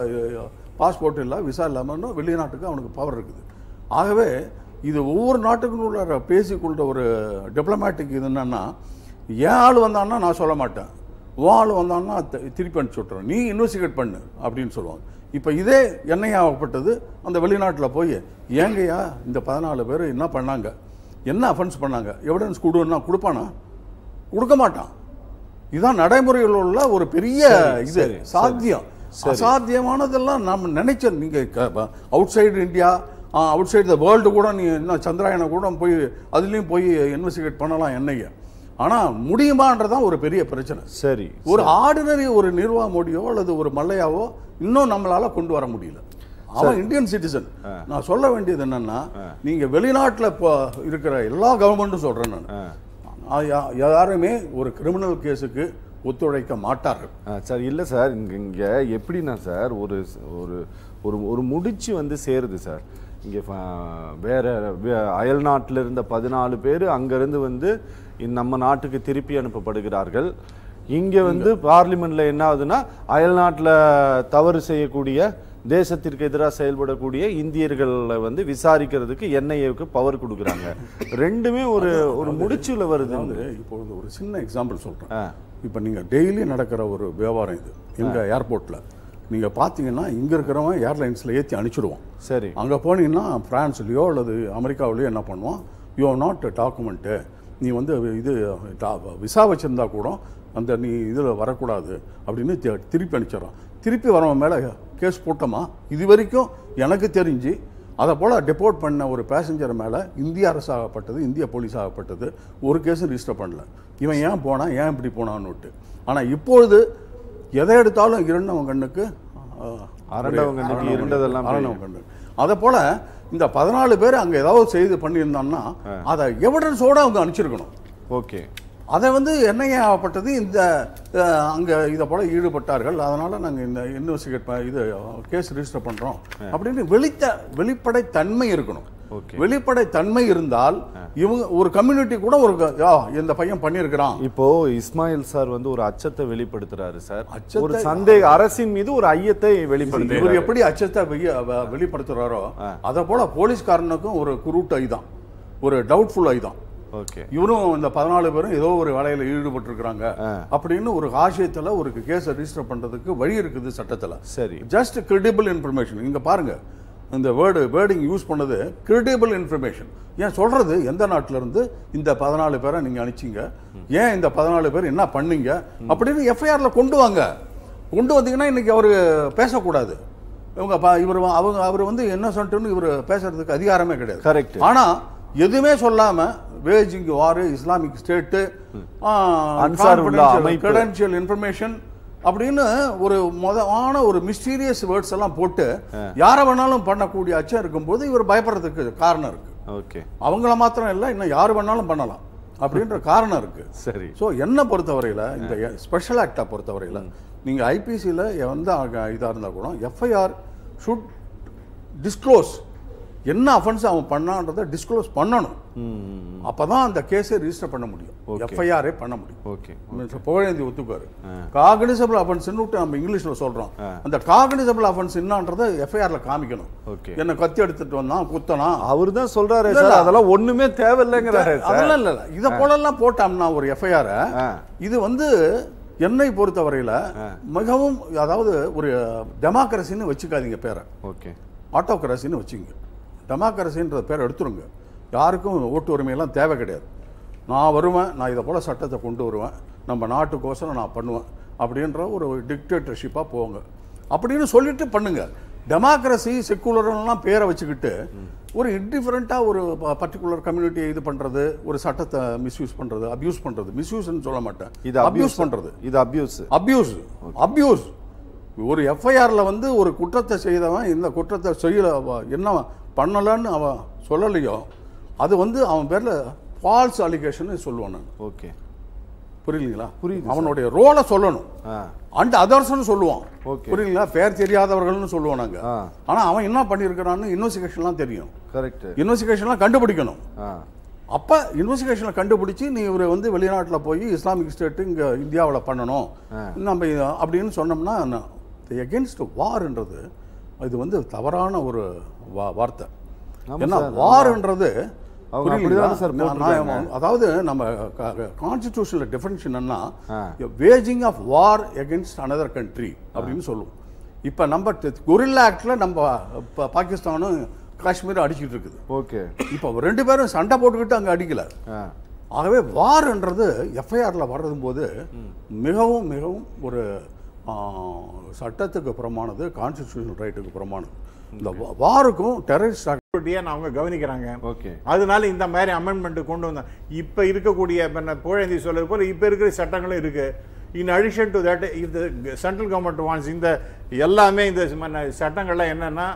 B: பாஸ்போர்ட் இல்லை விசா இல்லாமல் வெளிநாட்டுக்கு அவனுக்கு பவர் இருக்குது ஆகவே இது ஒவ்வொரு நாட்டுக்கும் உள்ள பேசிக்கொண்ட ஒரு டிப்ளமேட்டிக் இது என்னன்னா என் ஆள் வந்தான்னா நான் சொல்ல மாட்டேன் உன் ஆள் வந்தான்னா தி- திருப்பி அனுப்பிச்சு விட்றேன் நீ இன்வெஸ்டிகேட் பண்ணு அப்படின்னு சொல்லுவாங்க இப்போ இதே எண்ணெயாகப்பட்டது அந்த வெளிநாட்டில் போய் ஏங்கய்யா இந்த பதினாலு பேர் என்ன பண்ணாங்க என்ன அஃபென்ஸ் பண்ணாங்க எவிடன்ஸ் கொடுன்னா கொடுப்பானா கொடுக்க மாட்டான் இதுதான் நடைமுறையில் உள்ள ஒரு பெரிய இது சாத்தியம் அசாத்தியமானதெல்லாம் நம்ம நினைச்ச நீங்க outside India outside the world கூட நீ இன்னும் சந்திராயனை கூட போய் அதுலேயும் போய் இன்வெஸ்டிகேட் பண்ணலாம் என்னைய ஆனா முடியுமான்றதான் ஒரு பெரிய பிரச்சனை
A: சரி
B: ஒரு ஆர்டினரி ஒரு நிர்வா மோடியோ அல்லது ஒரு மல்லையாவோ இன்னும் நம்மளால கொண்டு வர முடியல அவன் இந்தியன் சிட்டிசன் நான் சொல்ல வேண்டியது என்னன்னா நீங்க வெளிநாட்டுல இப்போ இருக்கிற எல்லா கவர்மெண்ட்டும் சொல்றேன் நான் ஆ, யா- யாருமே ஒரு கிரிமினல் கேஸுக்கு ஒத்துழைக்க மாட்டார்கள்
A: ஆ, சார் இல்லை சார் இங்கே இங்கே எப்படின்னா சார் ஒரு ஒரு ஒரு ஒரு முடிச்சு வந்து சேருது சார் இங்கே வேற வே- அயல் நாட்டில் இருந்த பதினாலு பேர் அங்கேருந்து வந்து இ- நம்ம நாட்டுக்கு திருப்பி அனுப்பப்படுகிறார்கள் இங்கே வந்து பார்லிமெண்ட்ல என்ன ஆகுதுன்னா அயல் நாட்டில் தவறு செய்யக்கூடிய தேசத்திற்கு எதிராக செயல்படக்கூடிய இந்தியர்களை வந்து விசாரிக்கிறதுக்கு என்ஐஏவுக்கு பவர் கொடுக்குறாங்க ரெண்டுமே ஒரு ஒரு முடிச்சுல வருது
B: அதாவது இப்போ வந்து ஒரு சின்ன எக்ஸாம்பிள் சொல்றேன்
A: ஆ.
B: இப்போ நீங்க டெய்லி நடக்கிற ஒரு வியாபாரம் இது எங்க ஏர்போர்ட்ல நீங்க பாத்தீங்கன்னா இங்க இருக்கிறவன் ஏர்லைன்ஸ்ல ஏத்தி அனுப்பிச்சிடுவான்
A: சரி
B: அங்க போனீங்கன்னா பிரான்ஸ்லயோ அல்லது அமெரிக்காவிலயோ என்ன பண்ணுவான் யூ நாட் டாக்குமெண்ட்டு நீ வந்து இது விசா வச்சிருந்தா கூட அந்த நீ இதில் வரக்கூடாது அப்படின்னு தி- திருப்பி அனுப்பிச்சிடறான் திருப்பி வரவன் மேலே கேஸ் போட்டோமா இது வரைக்கும் எனக்கு தெரிஞ்சு அதை போல் டெபோர்ட் பண்ண ஒரு பேசஞ்சர் மேலே இந்திய அரசாகப்பட்டது இந்திய போலீஸ் ஆகப்பட்டது ஒரு கேஸும் ரிஜிஸ்டர் பண்ணல இவன் ஏன் போனான் ஏன் இப்படி போனான்னு விட்டு ஆனால் இப்பொழுது எதை எடுத்தாலும் இரண்டவன் கண்ணுக்கு ஆஹ்,
A: அரண்டவன் கண்ணுக்கு
B: அரண்டவன்
A: இருண்டதெல்லாம்
B: அரண்டவன் கண்ணு அதை போல இந்த பதினாலு பேர் அங்க ஏதாவது செய்து பண்ணியிருந்தான்னா அதை எவிடன்ஸோட அவங்க அனுப்பிச்சிருக்கணும்
A: ஓகே
B: அதை வந்து என்னைய ஆகப்பட்டது இந்த அஹ், அங்க இதை போல ஈடுபட்டார்கள் அதனால நாங்க இந்த இன்வெஸ்டிகேட் இது கேஸ் ரிஜிஸ்டர் பண்றோம் அப்படின்னு வெளித்த வெளிப்படை தன்மை இருக்கணும்
A: Okay.
B: வெளிப்படை தன்மை இருந்தால் இவங்க ஒரு கம்யூனிட்டி கூட ஒரு க- யா, இந்த பையன் பண்ணியிருக்கிறான்
A: இப்போ இஸ்மாயில் சார் வந்து ஒரு அச்சத்தை வெளிப்படுத்துறாரு சார்
B: அச்சத்தை-
A: ஒரு சந்தேக அரசின் மீது ஒரு ஐயத்தை வெளிப்படுத்துறாரு
B: இவர் எப்படி அச்சத்தை வெளிய- வ- வெளிப்படுத்துறாரோ அதை போல போலீஸ்காரனுக்கும் ஒரு குருட்டு ஐ தான் ஒரு டவுட்ஃபுல் ஐ தான்
A: ஓகே
B: இவரும் இந்த பதினாலு பேரும் ஏதோ ஒரு வேலையில ஈடுபட்டு இருக்காங்க அப்படின்னு ஒரு ஆசியத்துல ஒரு கேஸை ரிஜிஸ்டர் பண்றதுக்கு வழி இருக்குது சட்டத்துல
A: சரி
B: ஜஸ்ட் கிரெடிபிள் இன்ஃபர்மேஷன் இங்க பாருங்க இந்த வேர்டு வேர்டிங் யூஸ் பண்ணது கிரெடிபிள் இன்ஃபர்மேஷன் ஏன் சொல்றது எந்த நாட்டுல இருந்து இந்த பதினாலு பேரை நீங்க அனுப்பிச்சீங்க ஏன் இந்த பதினாலு பேர் என்ன பண்ணீங்க அப்படின்னு எஃப்ஐஆர்ல கொண்டு வாங்க கொண்டு வந்தீங்கன்னா இன்னைக்கு அவரு பேசக்கூடாது இவங்க ப- இவர் வ- அவங்க அவர் வந்து என்ன சொல்லிட்டுன்னு இவர் பேசுறதுக்கு அதிகாரமே கிடையாது
A: Correct.
B: ஆனா எதுவுமே சொல்லாம waging war Islamic state
A: Ansarullah அமைப்பு.
B: கிரெடென்ஷியல் இன்ஃபர்மேஷன் அப்படின்னு ஒரு மொதமான ஒரு மிஸ்டீரியஸ் வேர்ட்ஸ் எல்லாம் போட்டு யாரை வேணாலும் பண்ணக்கூடிய அச்சம் இருக்கும்போது இவர் பயப்படுறதுக்கு காரணம் இருக்கு
A: ஓகே
B: அவங்கள மாத்திரம் இல்லை இன்னும் யார் வேணாலும் பண்ணலாம் அப்படின்ற காரணம் இருக்கு
A: சரி
B: ஸோ என்ன பொறுத்தவரையில் இந்த ஸ்பெஷல் ஆக்டை பொறுத்தவரையில் நீங்கள் ஐபிசியில் எந்த இதாக இருந்தால் கூட எஃப்ஐஆர் ஷுட் டிஸ்க்ளோஸ் என்ன அஃபென்ஸ் அவன் பண்ணான்றதை டிஸ்க்ளோஸ் பண்ணணும் அப்பதான் அந்த கேஸை ரிஜிஸ்டர் பண்ண முடியும்
A: Okay.
B: எஃப்ஐஆரே பண்ண முடியும்
A: ஓகே
B: மிஸ்டர் புகழேந்தி ஒத்துக்காரு காகனிசபிள் அஃபென்ஸ் நம்ம இங்கிலீஷ்ல சொல்றோம் அந்த காகனிசபிள் அஃபென்ஸ் என்னன்றதை எஃப்ஐஆர்ல காமிக்கணும்
A: Okay.
B: என்ன கத்தி எடுத்துட்டு வந்தான் குத்தனான்
A: அவர் தான் சொல்றாரு
B: இல்ல,
A: சார்
B: இல்ல.
A: அதெல்லாம் ஒண்ணுமே தேவையில்லைங்கிறாரு சார்
B: அதெல்லாம் இல்ல இல்ல இத போலலாம் போட்டோம்னா ஒரு எஃப்ஐஆர்
A: ஆ.
B: இது வந்து என்னை பொறுத்தவரையில மிகவும் அதாவது ஒரு டெமோக்ரஸின்னு வச்சுக்காதீங்க பேரை
A: ஓகே
B: ஆட்டோக்ரஸின்னு வச்சுங்க டெமோக்ரஸின்ற பேரை எடுத்துருங்க யாருக்கும் ஓட்டு உரிமையெல்லாம் தேவை கிடையாது நான் வருவேன் நான் இதை போல சட்டத்தை கொண்டு வருவேன் நம்ம நாட்டுக்கோசரம் நான் பண்ணுவேன் அப்படின்ற ஒரு டிக்டேட்டர்ஷிப்பாக போங்க அப்படின்னு சொல்லிட்டு பண்ணுங்க டெமோக்ரஸி செக்குலர்லாம் பேரை வச்சுக்கிட்டு ஒரு இன்டிஃபரெண்ட்டாக ஒரு பர்டிகுலர் கம்யூனிட்டியை இது பண்ணுறது ஒரு சட்டத்தை மிஸ்யூஸ் பண்ணுறது அப்யூஸ் பண்ணுறது மிஸ்யூஸ்ன்னு சொல்ல மாட்டேன்
A: இது
B: அப்யூஸ் பண்ணுறது
A: இது அபியூஸ்
B: அப்யூஸ் அப்யூஸ் ஒரு எஃப்ஐஆர்ல வந்து ஒரு குற்றத்தை செய்தவன் இந்த குற்றத்தை செய்யல அவ- என்ன பண்ணலன்னு அவன் சொல்லலையோ அது வந்து அவன் பேர்ல ஃபால்ஸ் அலிகேஷன் சொல்லுவான் நான்
A: ஓகே
B: புரியுதுங்களா
A: புரியுது
B: அவனுடைய ரோலை சொல்லணும்
A: ஆ
B: அண்ட் அதர்ஸ்னு சொல்லுவான்
A: Okay.
B: புரியுங்களா பேர் தெரியாதவர்கள்னு சொல்லுவோம் நாங்க
A: ஆ.
B: ஆனா அவன் என்ன பண்ணியிருக்கிறான்னு இன்வெஸ்டிகேஷன்லாம் தெரியும்
A: கரெக்ட்
B: இன்வெஸ்டிகேஷன்லாம் கண்டுபிடிக்கணும்
A: ஆ
B: அப்ப இன்வெஸ்டிகேஷனை கண்டுபிடிச்சு நீ இவரை வந்து வெளிநாட்டுல போய் இஸ்லாமிக் ஸ்டேட் இங்க இந்தியாவுல பண்ணணும் நம்ம இது அப்படின்னு சொன்னோம்னா எகென்ஸ்ட் வார்ன்றது இது வந்து தவறான ஒரு வா- வார்த்தை
A: ஆமா
B: ஏன்னா
A: சார்,
B: வார்ன்றது
A: அவங்க
B: புரியுதுங்களா?
A: அப்படிதானே சார்
B: நான்
A: போட்டிருக்காங்க.
B: அதாவது நம்ம கான்ஸ்டிடியூஷனல் டெஃபினிஷன் என்ன
A: ஆ.
B: Waging of war against another country அப்படின்னு சொல்லுவோம் இப்போ நம்ம கொரில்லா ஆக்ட்ல நம்ம பா- பாகிஸ்தானும் காஷ்மீரும் அடிச்சிட்டு இருக்குது
A: ஓகே
B: இப்போ ரெண்டு பேரும் சண்டை போட்டுக்கிட்டு அங்கே அடிக்கல
A: ஆ
B: ஆகவே வார்ன்றது எஃப்ஐஆர்ல வர்றதும் போது மிகவும் மிகவும் ஒரு ஆ, சட்டத்துக்கு புறமானது கான்ஸ்டிடியூஷனல் ரைட்டுக்கு புறமானது இந்த வா- வாருக்கும் டெரரிஸ்ட்
D: நான் அவங்க கவனிக்கிறாங்க
A: ஓகே
D: அதனால இந்த மாதிரி அமெண்ட்மெண்ட் கொண்டு வந்தாங்க இப்போ இருக்கக்கூடிய இப்ப நான் புகழேந்தி சொல்றது போல இப்போ இருக்கிற சட்டங்களும் இருக்கு இன் அடிஷன் டு தட் இந்த சென்ட்ரல் கவர்மெண்ட் வான்ஸ் இந்த எல்லாமே இந்த ம- சட்டங்கள்லாம் என்னன்னா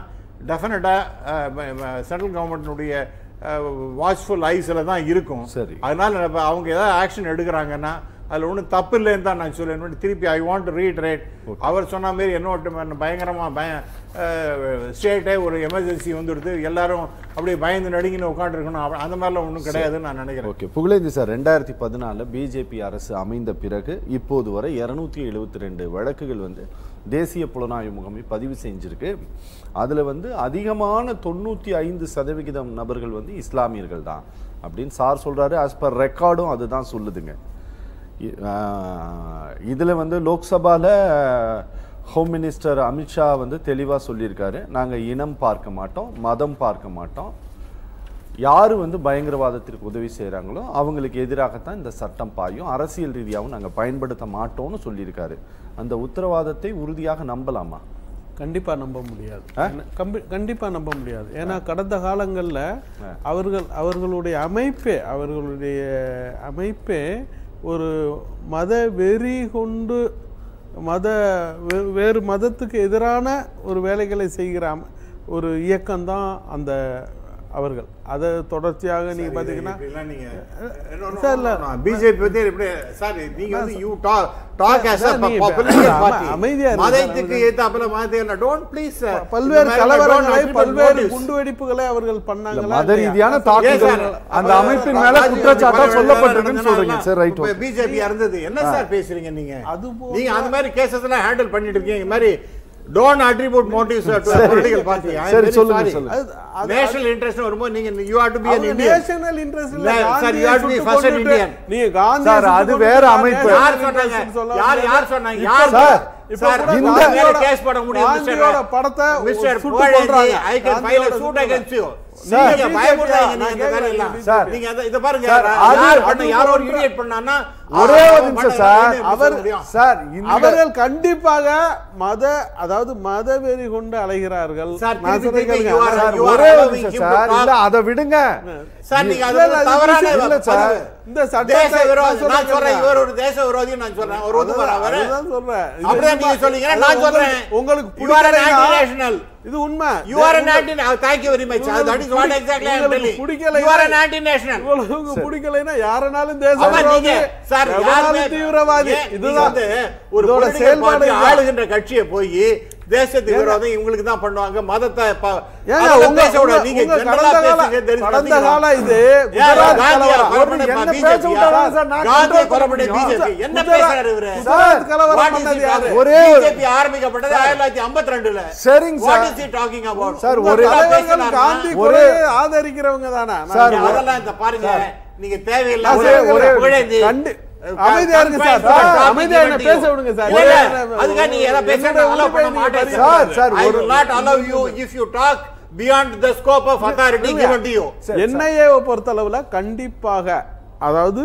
D: டெஃபினட்டாக சென்ட்ரல் கவர்மெண்ட்டினுடைய வாட்ச்ஃபுல் ஐஸில் தான் இருக்கும்
A: சரி.
D: அதனால நம்ம அவங்க ஏதாவது ஆக்ஷன் எடுக்கிறாங்கன்னா அதில் ஒன்றும் தப்பு இல்லைன்னு தான் நான் சொல்லுவேன் திருப்பி ஐ வாண்ட் டு ரீட்ரேட் அவர் சொன்ன மாதிரி என்ன பயங்கரமாக பய ஸ்டேட்டே ஒரு எமர்ஜென்சி வந்துடுது எல்லாரும் அப்படியே பயந்து நடுங்கின்னு உட்காந்துருக்கணும் அந்த மாதிரிலாம் ஒன்றும் கிடையாதுன்னு நான் நினைக்கிறேன்
A: ஓகே புகழேந்தி சார் ரெண்டாயிரத்தி பதினாலில் பிஜேபி அரசு அமைந்த பிறகு இப்போது வரை இரநூத்தி எழுபத்தி ரெண்டு வழக்குகள் வந்து தேசிய புலனாய்வு முகமை பதிவு செஞ்சிருக்கு அதில் வந்து அதிகமான தொண்ணூற்றி ஐந்து சதவிகிதம் நபர்கள் வந்து இஸ்லாமியர்கள் தான் அப்படின்னு சார் சொல்றாரு as per ரெக்கார்டும் அதுதான் சொல்லுதுங்க இதில் வந்து லோக்சபால ஹோம் மினிஸ்டர் அமித்ஷா வந்து தெளிவாக சொல்லியிருக்காரு நாங்கள் இனம் பார்க்க மாட்டோம் மதம் பார்க்க மாட்டோம் யார் வந்து பயங்கரவாதத்திற்கு உதவி செய்கிறாங்களோ அவங்களுக்கு எதிராகத்தான் இந்த சட்டம் பாயும் அரசியல் ரீதியாகவும் நாங்கள் பயன்படுத்த மாட்டோம்னு சொல்லியிருக்காரு அந்த உத்தரவாதத்தை உறுதியாக நம்பலாமா
E: கண்டிப்பா நம்ப முடியாது ஏன்னா, கம்பி- கண்டிப்பா நம்ப முடியாது ஏன்னா கடந்த காலங்கள்ல அவர்கள் அவர்களுடைய அமைப்பே அவர்களுடைய அமைப்பே ஒரு மத வெறி கொண்டு மத வே- வேறு மதத்துக்கு எதிரான ஒரு வேலைகளை செய்கிற அம- ஒரு இயக்கம்தான் அந்த அவர்கள் அதை தொடர்ச்சியாக நீங்க பாத்தீங்கன்னா
D: இப்படிலாம் நீங்க
E: சார், இல்ல.
D: பிஜேபி பத்தி எப்படி சார் நீங்க வந்து you talk talk as a
E: sir, நீங்க
D: political
E: அம-
D: party.
E: அமைதியா இருங்க.
D: மதத்துக்கு ஏத்தாப்புல மதத்தை டோன்ட் ப்ளீஸ்
E: பல்வேறு கலவரங்களை பல்வேறு குண்டுவெடிப்புகளை அவர்கள்
A: இல்ல,
E: பண்ணாங்க
A: மத ரீதியான தாக்குதல் அந்த அமைப்பின் மேல குற்றச்சாட்டா சொல்லப்பட்டிருக்குன்னு சொல்றீங்க சார் ரைட்
D: பிஜேபி இருந்தது என்ன சார் பேசுறீங்க நீங்க
E: அது போக-
D: நீங்க அந்த மாதிரி கேசஸ் எல்லாம் ஹேண்டில் பண்ணிட்டு இருக்கீங்க இந்த மாதிரி don't attribute motives to political party
A: சரி, சொல்லுங்க, சொல்லுங்க.
E: அது- அது-
D: நேஷனல் இன்ட்ரஸ்ட் வரும்போது நீங்க you have to be an
E: அவங்க
D: Indian
E: national interest இல்ல,
D: இல்ல, sir,
E: காந்தியை
D: you have to be
E: சுட்டுக்
D: first an
E: கொன்னுட்டு-
D: Indian.
E: நீங்க காந்தியை
A: சார்,
E: சுட்டுக்
A: அது
E: கொன்னுட்டு
A: வேற
E: நான்
A: அமைப்பு.
E: national
D: யார்
E: interest
D: சொன்னாங்க
E: சொல்ல
D: யார்
E: முடியாது.
D: யார் சொன்னாங்க
E: இப்ப
D: யார்
A: சார்,
E: இப்ப
D: சார்,
E: கூட
D: இந்த
E: காந்தியோட-
D: மேல கேஸ் போட முடியும், மிஸ்டர்
E: காந்தியோட படத்தை
D: மிஸ்டர்
E: சுட்டு
D: புகழேந்தி,
E: கொன்றாங்க.
D: I can file a
E: காந்தியோட
D: suit
E: சுட்டு
D: against you.
E: சார்,
D: நீங்க
E: BJP
D: பயமுறுத்தாதீங்க,
E: நான்
D: நீங்க இந்த
E: கேட்கிறேன்,
D: வேலையெல்லாம்.
A: சார்.
D: நீங்க அந்த- இத பாருங்க,
A: சார்,
D: யார்
A: அது-
D: பண்ண-
A: அது
D: யாரோ ஒரு
A: போன்ற-
D: idiot பண்ணான்னா,
A: ஒரே
D: அவன்
A: ஒரு நிமிஷம்
D: பண்ண
A: சார்.
D: வேலையை எப்படி
E: அவர்
D: சொல்ல முடியும்?
A: சார் இந்த-
E: அவர்கள் கண்டிப்பாக மத அதாவது மத வெறி கொண்டு அலைகிறார்கள்
D: சார்,
E: நான்
D: திருப்பி
E: சொல்றேன்
D: திருப்பி
E: கேளுங்க.
D: you are-
A: sir,
D: you are
A: ஒரே ஒரு
D: allowing
A: நிமிஷம்
D: him to
A: சார்
D: talk.
A: இல்ல அதை விடுங்க
D: சார், நீங்க அது
E: இல்ல,
D: ஒரு
E: இல்ல,
D: தவறான
A: இல்ல, சார்.
E: இந்த சட்டத்தை
D: தேச விரோதி
E: நான்
D: நான் சொல்றேன்
E: சொல்றேன்
D: இவர் ஒரு தேச விரோதி நான் சொல்றேன் ஒரு ஒத்துப்பாரா அவரு
E: அதுதான் சொல்றேன். இது
D: அப்படிதான் நீங்க
E: உண்மை.
D: சொல்றீங்க
E: அது
D: நான்
E: உங்களுக்கு-
D: சொல்றேன்
E: உங்களுக்கு
D: you are an
E: பிடிக்கலைன்னா-
D: anti-national
E: இது உண்மை
D: you are an anti thank you very much that is what
E: உங்களுக்கு
D: exactly I am
E: உங்களுக்கு
D: telling
E: பிடிக்கலைன்னா-
D: you are an anti-national
E: உங்களுக்கு பிடிக்கலைன்னா யாரனாலும் தேச
D: ஆமா,
E: விரோதி
D: நீங்க சார்
E: எவனாலும்
D: யாருமே-
E: தீவிரவாதி
D: ஏன் நீங்க
E: இதுதான்
D: வந்து ஒரு
E: இதோட
D: political
E: செயல்பாடு
D: party
E: இதுதான்.
D: ஆளுகின்ற கட்சியை போய் தேசத்து விரோதம் இவங்களுக்கு தான் பண்ணுவாங்க மதத்தை ப-
E: ஏங்க,
D: அதெல்லாம்
E: உங்க-
D: பேசக்கூடாது.
E: உங்க-
D: நீங்க
E: உங்க
D: general ஆ
E: கடந்த கால-
D: பேசுங்க, தெரிஞ்சு
E: கடந்த
D: வச்சுக்கலாம்.
E: கால இது
D: ஏன்
E: குஜராத்
D: காந்தியா
E: கலவரம்.
D: கொலை பண்ண
A: என்ன
D: BJP
A: பேச
D: யா?
A: விட்டாங்க சார், நான்
D: காந்தியை
A: control
D: கொலை பண்ண
A: பண்ணிக்கிறோம்.
D: BJP. என்ன
E: குஜராத்
D: பேசுறாரு இவரு?
E: குஜராத் கலவரம்
D: What is he
E: பண்ணது யாரு?
D: talking?
A: ஒரே ஒரு-
D: BJP ஆரம்பிக்கப்பட்டது ஆயிரத்தி தொள்ளாயிரத்தி ஐம்பத்தி ரெண்டுல
A: சரிங்க
D: What
A: sir.
D: is he talking about?
A: Sir,
D: உங்க
A: ஒரே-
D: தலைவர்கள்
E: தலைவர்கள் காந்தி
A: ஒரே-
E: கொலையை ஆதரிக்கிறவங்க தானே நான்
A: சார்,
D: நீங்க அதெல்லாம் இந்த பாருங்க நீங்க தேவையில்லை
E: ஒரே- ஒரே-
D: புகழேந்தி.
E: கண்டு-
D: அஹ்
E: அமைதியா இருங்க சார்.
D: confine
E: சார்,
D: topic
E: அமைதியா என்ன
D: given to
E: பேச
D: you.
E: விடுங்க சார்.
D: இல்ல, இல்ல,
E: ஒரே-
D: அதுக்காக நீங்க எதாவது பேச
E: என்னோட
D: allow பண்ண
E: உரிமையை
D: மாட்டேன்
E: நீங்க
A: சார், சார்,
D: I
A: ஒரு-
D: will not allow you if you talk beyond the scope of authority given to you.
E: என்ஐஏவை பொறுத்தளவுல கண்டிப்பாக அதாவது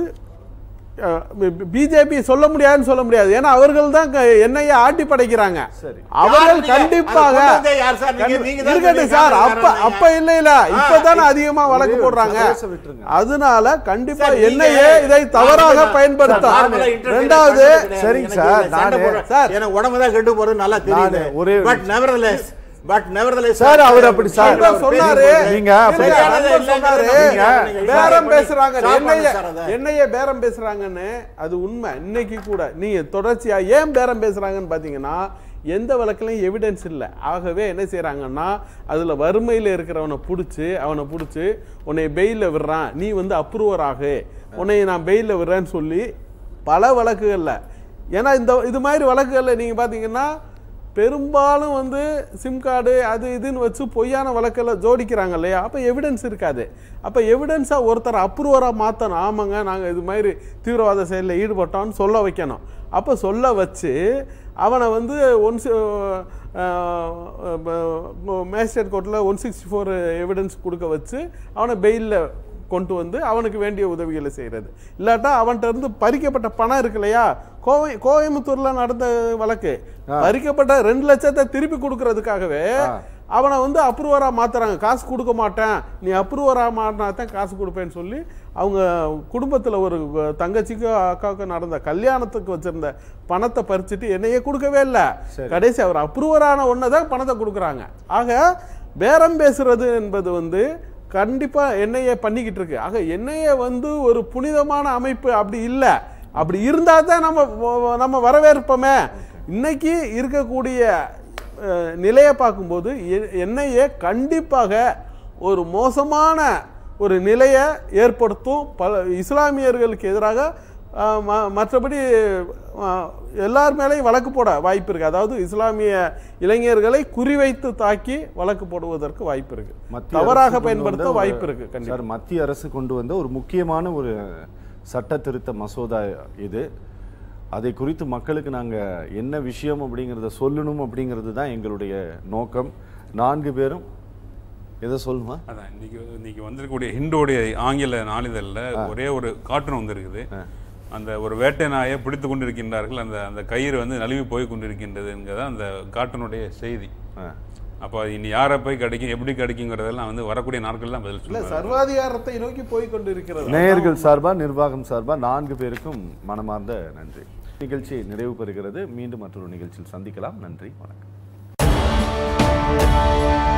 E: பிஜேபி சொல்ல முடியாதுன்னு சொல்ல முடியாது ஏன்னா அவர்கள் தான் என்ஐஏ ஆட்டி படைக்கிறாங்க
A: சரி.
E: அவர்கள்
D: யார் நீங்க?
E: கண்டிப்பாக
D: அதை கொண்டு வந்தே யார் சார்? நீங்க- நீங்க தான்
E: இருக்கட்டும்
D: சொன்னீங்க,
E: சார்
D: யார்
E: அப்ப
D: யார்
E: அப்ப இல்ல இல்ல இப்பதானே அதிகமா வழக்கு
A: ஒரே ஒரு
E: போடுறாங்க
A: பேச விட்டுருங்க.
E: அதனால கண்டிப்பா
D: சார், நீங்க-
E: என்ஐஏ இதை தவறாக
D: நான்
E: பயன்படுத்தும்
D: நார்மலா interfere
E: ரெண்டாவது
D: பண்றது கிடையாது.
A: சரிங்க
D: எனக்கு
A: சார்,
D: சண்டை
A: நானு-
D: போடுற-
E: சார்.
D: எனக்கு உடம்பு தான் கெட்டு போறது நல்லா தெரியுது
A: நானு ஒரே ஒரு
D: but nevertheless but nevertheless
A: sir, அவர் அப்படி சார்.
E: அன்பர் சொன்னாரு
A: நீங்க அப்படி-
E: இல்ல, அன்பர் சொன்னாரு
A: நீங்க
E: பேரம் பேசுறாங்க
D: Stop
E: என்னைய
D: பண்ணுங்க சார் அதை.
E: என்னைய பேரம் பேசுறாங்கன்னு அது உண்மை இன்னைக்கு கூட நீங்க தொடர்ச்சியா ஏன் பேரம் பேசுறாங்கன்னு பாத்தீங்கன்னா எந்த வழக்குலையும் எவிடன்ஸ் இல்லை ஆகவே என்ன செய்றாங்கன்னா அதுல வறுமையில இருக்கிறவனை பிடிச்சி அவனை பிடிச்சி உன்னை பெயில விடுறான் நீ வந்து அப்ரூவர் ஆகு உன்னை நான் பெயில விடுறேன்னு சொல்லி பல வழக்குகள்ல ஏன்னா இந்த இது மாதிரி வழக்குகள்ல நீங்க பாத்தீங்கன்னா பெரும்பாலும் வந்து சிம் கார்டு அது இதுன்னு வச்சு பொய்யான வழக்கில் ஜோடிக்கிறாங்க இல்லையா அப்போ எவிடன்ஸ் இருக்காது அப்போ எவிடன்ஸாக ஒருத்தர் அப்ரூவராக மாற்றணும் ஆமாங்க நாங்கள் இது மாதிரி தீவிரவாத செயலில் ஈடுபட்டோம்னு சொல்ல வைக்கணும் அப்போ சொல்ல வச்சு அவனை வந்து ஒன் மேஜிஸ்ட்ரேட் கோர்ட்டில் ஒன் சிக்ஸ்டி ஃபோர் எவிடன்ஸ் கொடுக்க வச்சு அவனை பெயிலில் கொண்டு வந்து அவனுக்கு வேண்டிய உதவிகளை செய்கிறது இல்லாட்டா அவன்கிட்ட இருந்து பறிக்கப்பட்ட பணம் இருக்கு இல்லையா கோவை கோயம்புத்தூர்ல நடந்த வழக்கு பறிக்கப்பட்ட ரெண்டு லட்சத்தை திருப்பி கொடுக்கறதுக்காகவே அவனை வந்து அப்ரூவரா மாத்துறாங்க காசு கொடுக்க மாட்டேன் நீ அப்ரூவரா மாட்டினா தான் காசு கொடுப்பேன்னு சொல்லி அவங்க குடும்பத்துல ஒரு தங்கச்சிக்கோ அக்காவுக்கோ நடந்த கல்யாணத்துக்கு வச்சிருந்த பணத்தை பறிச்சுட்டு என்னையே கொடுக்கவே இல்லை கடைசி அவர் அப்ரூவரான ஒன்றை தான் பணத்தை கொடுக்குறாங்க ஆக பேரம் பேசுறது என்பது வந்து கண்டிப்பா என்ஐஏ பண்ணிக்கிட்டு இருக்கு ஆக என்ஐஏ வந்து ஒரு புனிதமான அமைப்பு அப்படி இல்லை அப்படி இருந்தா தான் நம்ம வ- நம்ம வரவேற்போமே இன்னைக்கு இருக்கக்கூடிய அஹ், நிலையை பார்க்கும்போது என்ஐஏ கண்டிப்பாக ஒரு மோசமான ஒரு நிலையை ஏற்படுத்தும் பல இஸ்லாமியர்களுக்கு எதிராக அஹ், ம- மற்றபடி அஹ், எல்லார் மேலேயும் வழக்கு போட வாய்ப்பு இருக்கு அதாவது இஸ்லாமிய இளைஞர்களை குறிவைத்து தாக்கி வழக்கு போடுவதற்கு வாய்ப்பு இருக்கு
A: மத்திய
E: தவறாக
A: அரசு கொண்டு
E: பயன்படுத்த
A: வந்த ஒரு-
E: வாய்ப்பு இருக்கு கண்டிப்பா
A: சார் மத்திய அரசு கொண்டு வந்த ஒரு முக்கியமான ஒரு சட்ட திருத்த மசோதா இது அதை குறித்து மக்களுக்கு நாங்கள் என்ன விஷயம் அப்படிங்கிறத சொல்லணும் அப்படிங்கிறது தான் எங்களுடைய நோக்கம் நான்கு பேரும் எதை சொல்லுமா
C: அதான் இன்னைக்கு இன்னைக்கு வந்திருக்கக்கூடிய ஹிண்டோடைய ஆங்கில நாளிதழில் ஒரே ஒரு கார்ட்டூன் வந்திருக்குது அந்த ஒரு வேட்டை நாயை பிடித்து கொண்டிருக்கின்றார்கள் அந்த அந்த கயிறு வந்து நழுவி போய் கொண்டிருக்கின்றதுங்கிறது அந்த கார்ட்டூனுடைய செய்தி அப்போ இனி யாரை போய் கிடைக்கும் எப்படி கிடைக்குங்கிறதெல்லாம் வந்து வரக்கூடிய நாட்கள் தான் பதில்
E: இல்ல
C: சொல்லுவாங்க
E: சர்வாதிகாரத்தை நோக்கி போய் கொண்டிருக்கிறது
A: நேயர்கள் சார்பா நிர்வாகம் சார்பா நான்கு பேருக்கும் மனமார்ந்த நன்றி நிகழ்ச்சி நிறைவு பெறுகிறது மீண்டும் மற்றொரு நிகழ்ச்சியில் சந்திக்கலாம் நன்றி வணக்கம்